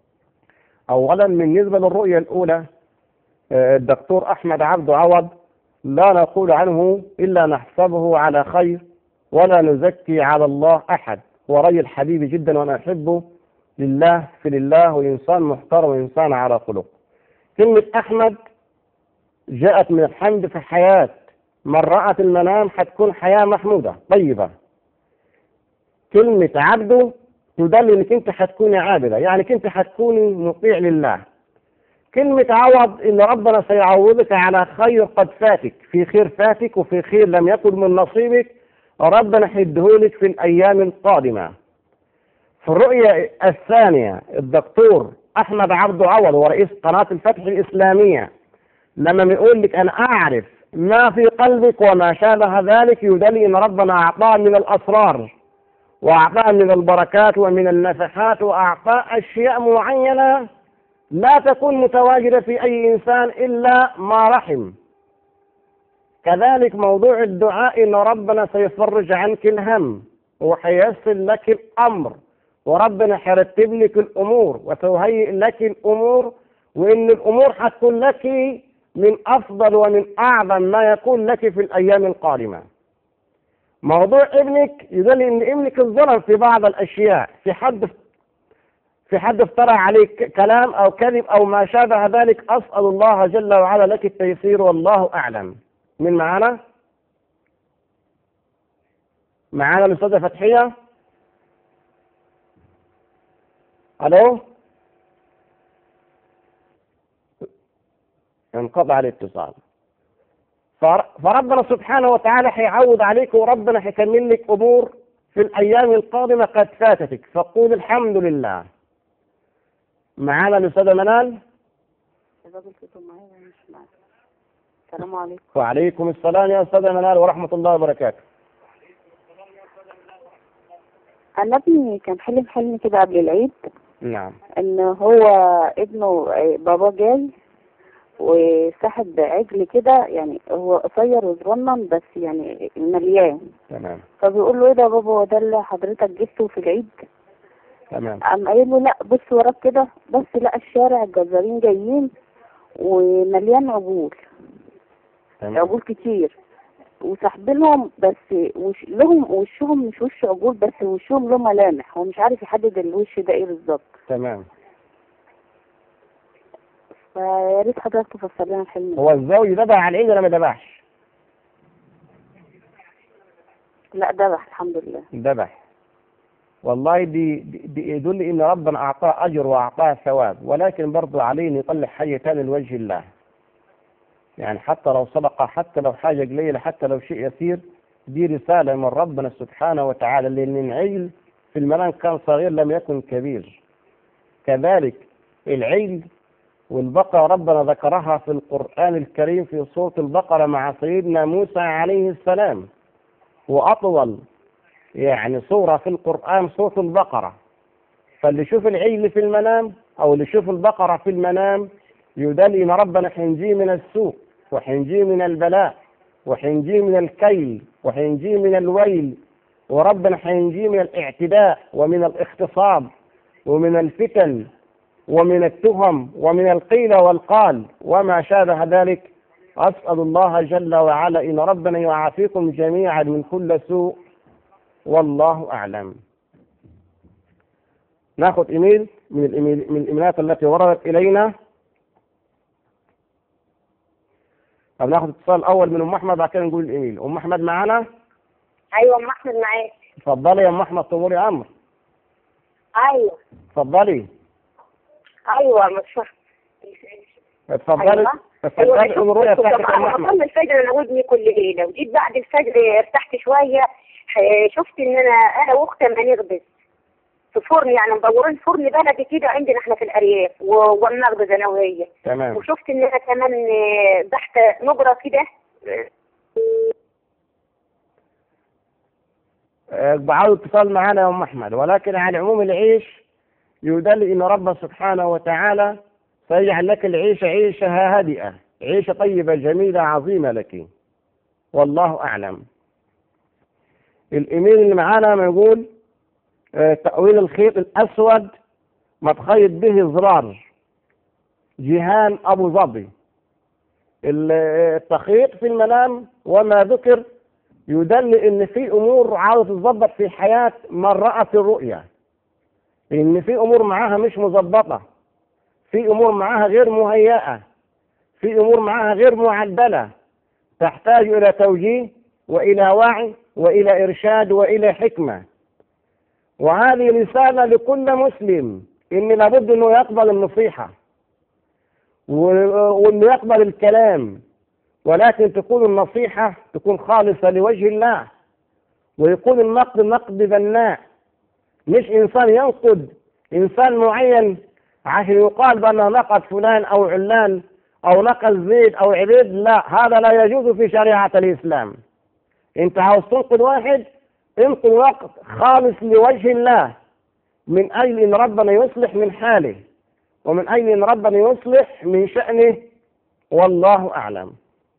أولا بالنسبة للرؤية الأولى آه، الدكتور أحمد عبد عوض لا نقول عنه إلا نحسبه على خير ولا نزكي على الله أحد هو رجل حبيبي جدا وأنا أحبه لله في لله وإنسان محترم وإنسان على خلق كلمة أحمد جاءت من الحمد في الحياة من رأت المنام حتكون حياة محمودة طيبة كلمة عبده تدل انك انت حتكوني عابدة يعني انت حتكوني مطيع لله كلمة عوض ان ربنا سيعوضك على خير قد فاتك في خير فاتك وفي خير لم يكن من نصيبك ربنا حيدهولك في الايام القادمة في الرؤية الثانية الدكتور احمد عبد عوض ورئيس قناة الفتح الاسلامية لما بيقول لك انا اعرف ما في قلبك وما شابه ذلك يدل ان ربنا اعطاه من الاسرار وأعطاه من البركات ومن النفحات وأعطاه أشياء معينة لا تكون متواجدة في أي إنسان إلا ما رحم كذلك موضوع الدعاء إن ربنا سيفرج عنك الهم وحيسر لك الأمر وربنا حيرتب لك الأمور وسيهيئ لك الأمور وإن الأمور حتكون لك من أفضل ومن أعظم ما يكون لك في الأيام القادمة موضوع ابنك يدل ان ابنك الظلم في بعض الاشياء في حد في حد افترى عليك كلام او كذب او ما شابه ذلك اسال الله جل وعلا لك التيسير والله اعلم من معانا معانا الاستاذه فتحيه الو انقطع الاتصال فر- فربنا سبحانه وتعالى هيعوض عليك وربنا هيكمل لك امور في الايام القادمه قد فاتتك فقول الحمد لله معانا الاستاذه منال الراجل كده معايا ولا مش معايا السلام عليكم وعليكم السلام يا استاذه منال ورحمه الله وبركاته انا ابني كان حلم حلم كده قبل العيد نعم ان هو ابنه آه، بابا جاي وسحب عجل كده يعني هو قصير وصغنن بس يعني مليان تمام فبيقول له ايه ده يا بابا هو ده اللي حضرتك جبته في العيد تمام قام قايل له لا بص وراك كده بس لقى الشارع الجزارين جايين ومليان عجول تمام عجول كتير وسحبلهم بس وش لهم وشهم مش وش عجول بس وشهم له ملامح هو مش عارف يحدد الوش ده ايه بالظبط تمام فيا ريت حضرتك تفسر لنا الحلم ده. هو الزوج ذبح على العيد ولا ما ذبحش؟ لا ذبح الحمد لله ذبح والله دي, دي, دي يدل ان ربنا اعطاه اجر واعطاه ثواب ولكن برضه عليه ان يطلع حاجه ثانيه لوجه الله يعني حتى لو صدقه حتى لو حاجه قليله حتى لو شيء يسير دي رساله من ربنا سبحانه وتعالى لان العيل في المنام كان صغير لم يكن كبير كذلك العيل والبقرة ربنا ذكرها في القرآن الكريم في سورة البقرة مع سيدنا موسى عليه السلام وأطول يعني سورة في القرآن سورة البقرة فاللي يشوف العيل في المنام أو اللي يشوف البقرة في المنام يدل إن ربنا حينجيه من السوء وحينجيه من البلاء وحينجيه من الكيل وحينجيه من الويل وربنا حينجيه من الاعتداء ومن الاغتصاب ومن الفتن ومن التهم ومن القيل والقال وما شابه ذلك أسأل الله جل وعلا إن ربنا يعافيكم جميعا من كل سوء والله أعلم ناخذ إيميل من الإيميل من الإيميلات التي وردت إلينا طب ناخذ اتصال الأول من أم أحمد بعد كده نقول الإيميل أم أحمد معانا ايوه ام احمد معاك اتفضلي يا أم أحمد طولي أمر ايوه اتفضلي ايوه مش اتفضلي أيوة. اتفضلي ايوه أم رؤيا شفت بتاعتك يا أم انا أحمد بصلي الفجر انا ودني كل ليله وجيت بعد الفجر ارتحت شويه ح- شفت ان انا انا واختي اما نخبز في فرن يعني مدورين فرن بلدي كده عندنا احنا في الارياف و- ونخبز انا وهي تمام وشفت ان انا كمان آه، تحت نجره كده آه، بعاود اتصال معنا يا ام احمد ولكن على عموم العيش يدل ان رب سبحانه وتعالى سيجعل لك العيش عيشه هادئه عيشه طيبه جميله عظيمه لك والله اعلم الايميل اللي معانا ما يقول آه، تأويل الخيط الأسود ما تخيط به زرار جيهان أبو ظبي ال- التخيط في المنام وما ذكر يدل ان في امور عاوزه تتظبط في حياه من رأت الرؤيا ان في امور معاها مش مظبطه في امور معاها غير مهيئه في امور معاها غير معدله تحتاج الى توجيه والى وعي والى ارشاد والى حكمه وهذه رساله لكل مسلم ان لابد انه يقبل النصيحه و- وانه يقبل الكلام ولكن تكون النصيحة تكون خالصة لوجه الله ويكون النقد نقد بناء مش إنسان ينقد إنسان معين عشان يقال بأنه نقد فلان أو علان أو نقد زيد أو عبيد لا هذا لا يجوز في شريعة الإسلام أنت عاوز تنقد واحد انقد نقد خالص لوجه الله من أجل أن ربنا يصلح من حاله ومن أجل أن ربنا يصلح من شأنه والله أعلم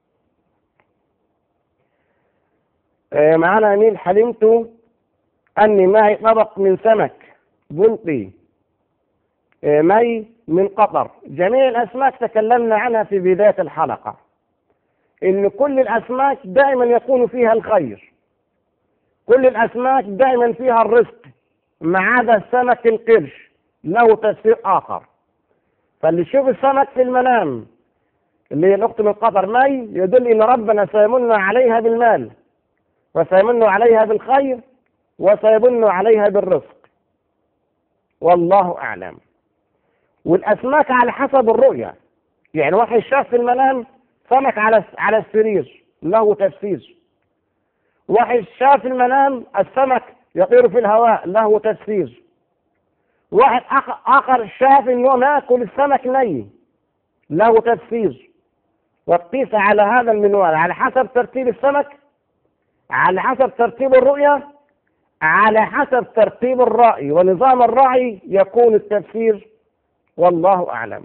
آه، معنا أمين حلمت أني معي طبق من سمك بلطي آه، مي من قطر جميع الأسماك تكلمنا عنها في بداية الحلقة إن كل الأسماك دائما يكون فيها الخير كل الأسماك دائما فيها الرزق ما عدا سمك القرش له تفسير آخر فاللي يشوف السمك في المنام اللي هي الأخت من قطر مي يدل إن ربنا سيمن عليها بالمال وسيمن عليها بالخير وسيمن عليها بالرزق والله أعلم والأسماك على حسب الرؤية يعني واحد شاف في المنام سمك على على السرير له تفسير واحد شاف في المنام السمك يطير في الهواء له تفسير واحد آخر- آخر شاف إنه ياكل السمك ني له تفسير وقيس على هذا المنوال على حسب ترتيب السمك على حسب ترتيب الرؤية على حسب ترتيب الرأي ونظام الرأي يكون التفسير والله أعلم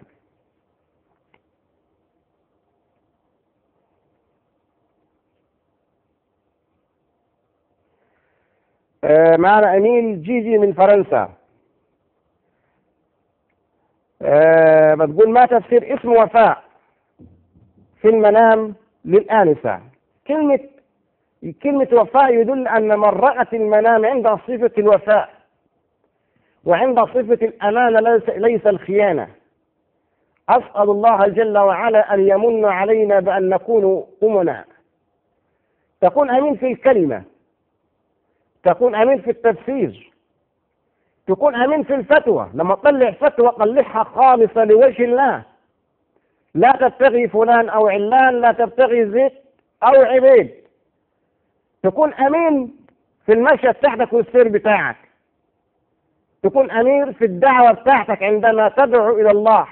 آه، معنا أميل جيجي من فرنسا آه، بتقول ما تفسير اسم وفاء في المنام للآنسة كلمة كلمة وفاء يدل أن من رأت المنام عندها صفة الوفاء وعندها صفة الأمانة ليس, ليس الخيانة أسأل الله جل وعلا أن يمن علينا بأن نكون أمنا تكون أمين في الكلمة تكون أمين في التفسير تكون أمين في الفتوى لما تطلع فتوى طلعها خالصة لوجه الله لا تبتغي فلان أو علان لا تبتغي زيت أو عبيد تكون أمين في المشي بتاعتك والسير بتاعك تكون أمير في الدعوة بتاعتك عندما تدعو إلى الله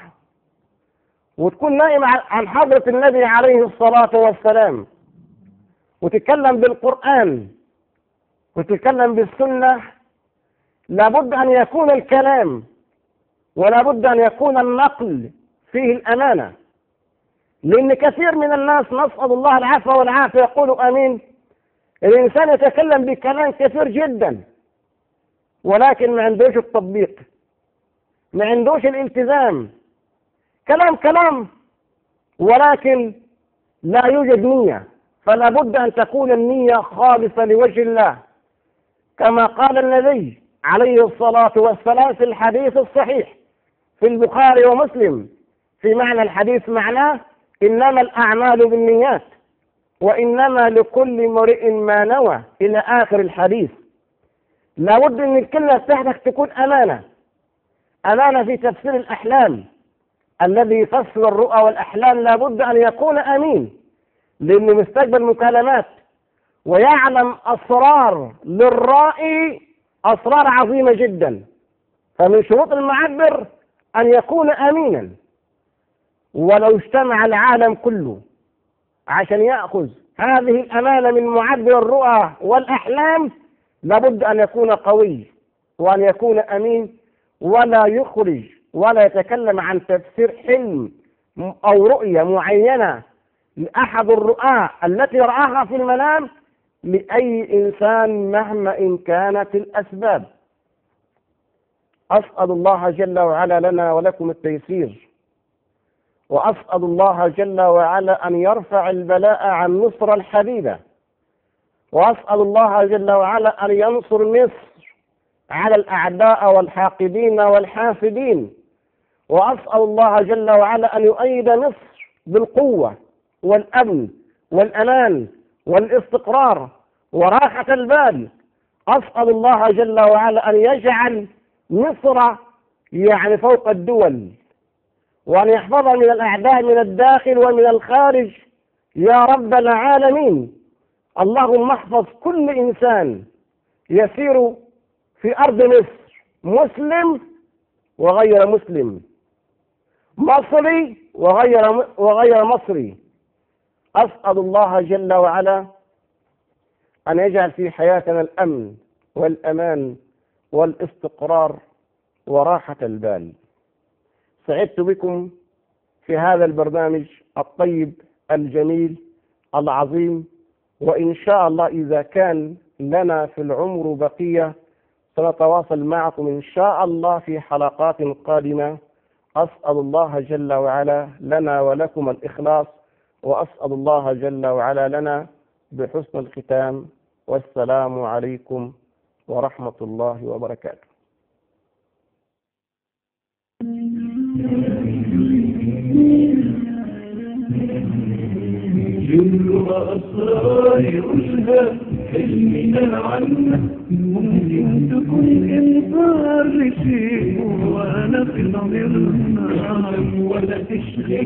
وتكون نائم عن- عن حضرة النبي عليه الصلاة والسلام وتتكلم بالقرآن وتتكلم بالسنة لابد أن يكون الكلام ولابد أن يكون النقل فيه الأمانة لأن كثير من الناس نسأل الله العفو والعافية يقول آمين الإنسان يتكلم بكلام كثير جدا ولكن ما عندوش التطبيق ما عندوش الالتزام كلام كلام ولكن لا يوجد نية فلا بد أن تكون النية خالصة لوجه الله كما قال النبي عليه الصلاة والسلام في الحديث الصحيح في البخاري ومسلم في معنى الحديث معناه إنما الأعمال بالنيات وإنما لكل امرئ ما نوى إلى آخر الحديث لابد أن الكلمة بتاعتك تكون أمانة أمانة في تفسير الأحلام الذي يفسر الرؤى والأحلام لابد أن يكون أمين لأنه مستقبل مكالمات ويعلم أسرار للرائي أسرار عظيمة جدا فمن شروط المعبر أن يكون أمينا ولو اجتمع العالم كله عشان يأخذ هذه الأمانة من معبر الرؤى والأحلام لابد أن يكون قوي وأن يكون أمين ولا يخرج ولا يتكلم عن تفسير حلم أو رؤية معينة لأحد الرؤى التي رآها في المنام لأي إنسان مهما إن كانت الأسباب أسأل الله جل وعلا لنا ولكم التيسير وأسأل الله جل وعلا أن يرفع البلاء عن مصر الحبيبة وأسأل الله جل وعلا أن ينصر مصر على الأعداء والحاقدين والحاسدين وأسأل الله جل وعلا أن يؤيد مصر بالقوة والأمن والأمان والاستقرار وراحة البال أسأل الله جل وعلا أن يجعل مصر يعني فوق الدول وأن يحفظها من الأعداء من الداخل ومن الخارج يا رب العالمين اللهم احفظ كل إنسان يسير في أرض مصر مسلم وغير مسلم مصري وغير وغير مصري أسأل الله جل وعلا أن يجعل في حياتنا الأمن والأمان والاستقرار وراحة البال سعدت بكم في هذا البرنامج الطيب الجميل العظيم وإن شاء الله إذا كان لنا في العمر بقية سنتواصل معكم إن شاء الله في حلقات قادمة أسأل الله جل وعلا لنا ولكم الإخلاص وأسأل الله جل وعلا لنا بحسن الختام والسلام عليكم ورحمة الله وبركاته جل أسرار أسهى حلمنا عنه ممكن تكون إنفار لشيء وأنا في العمر ولا تشغل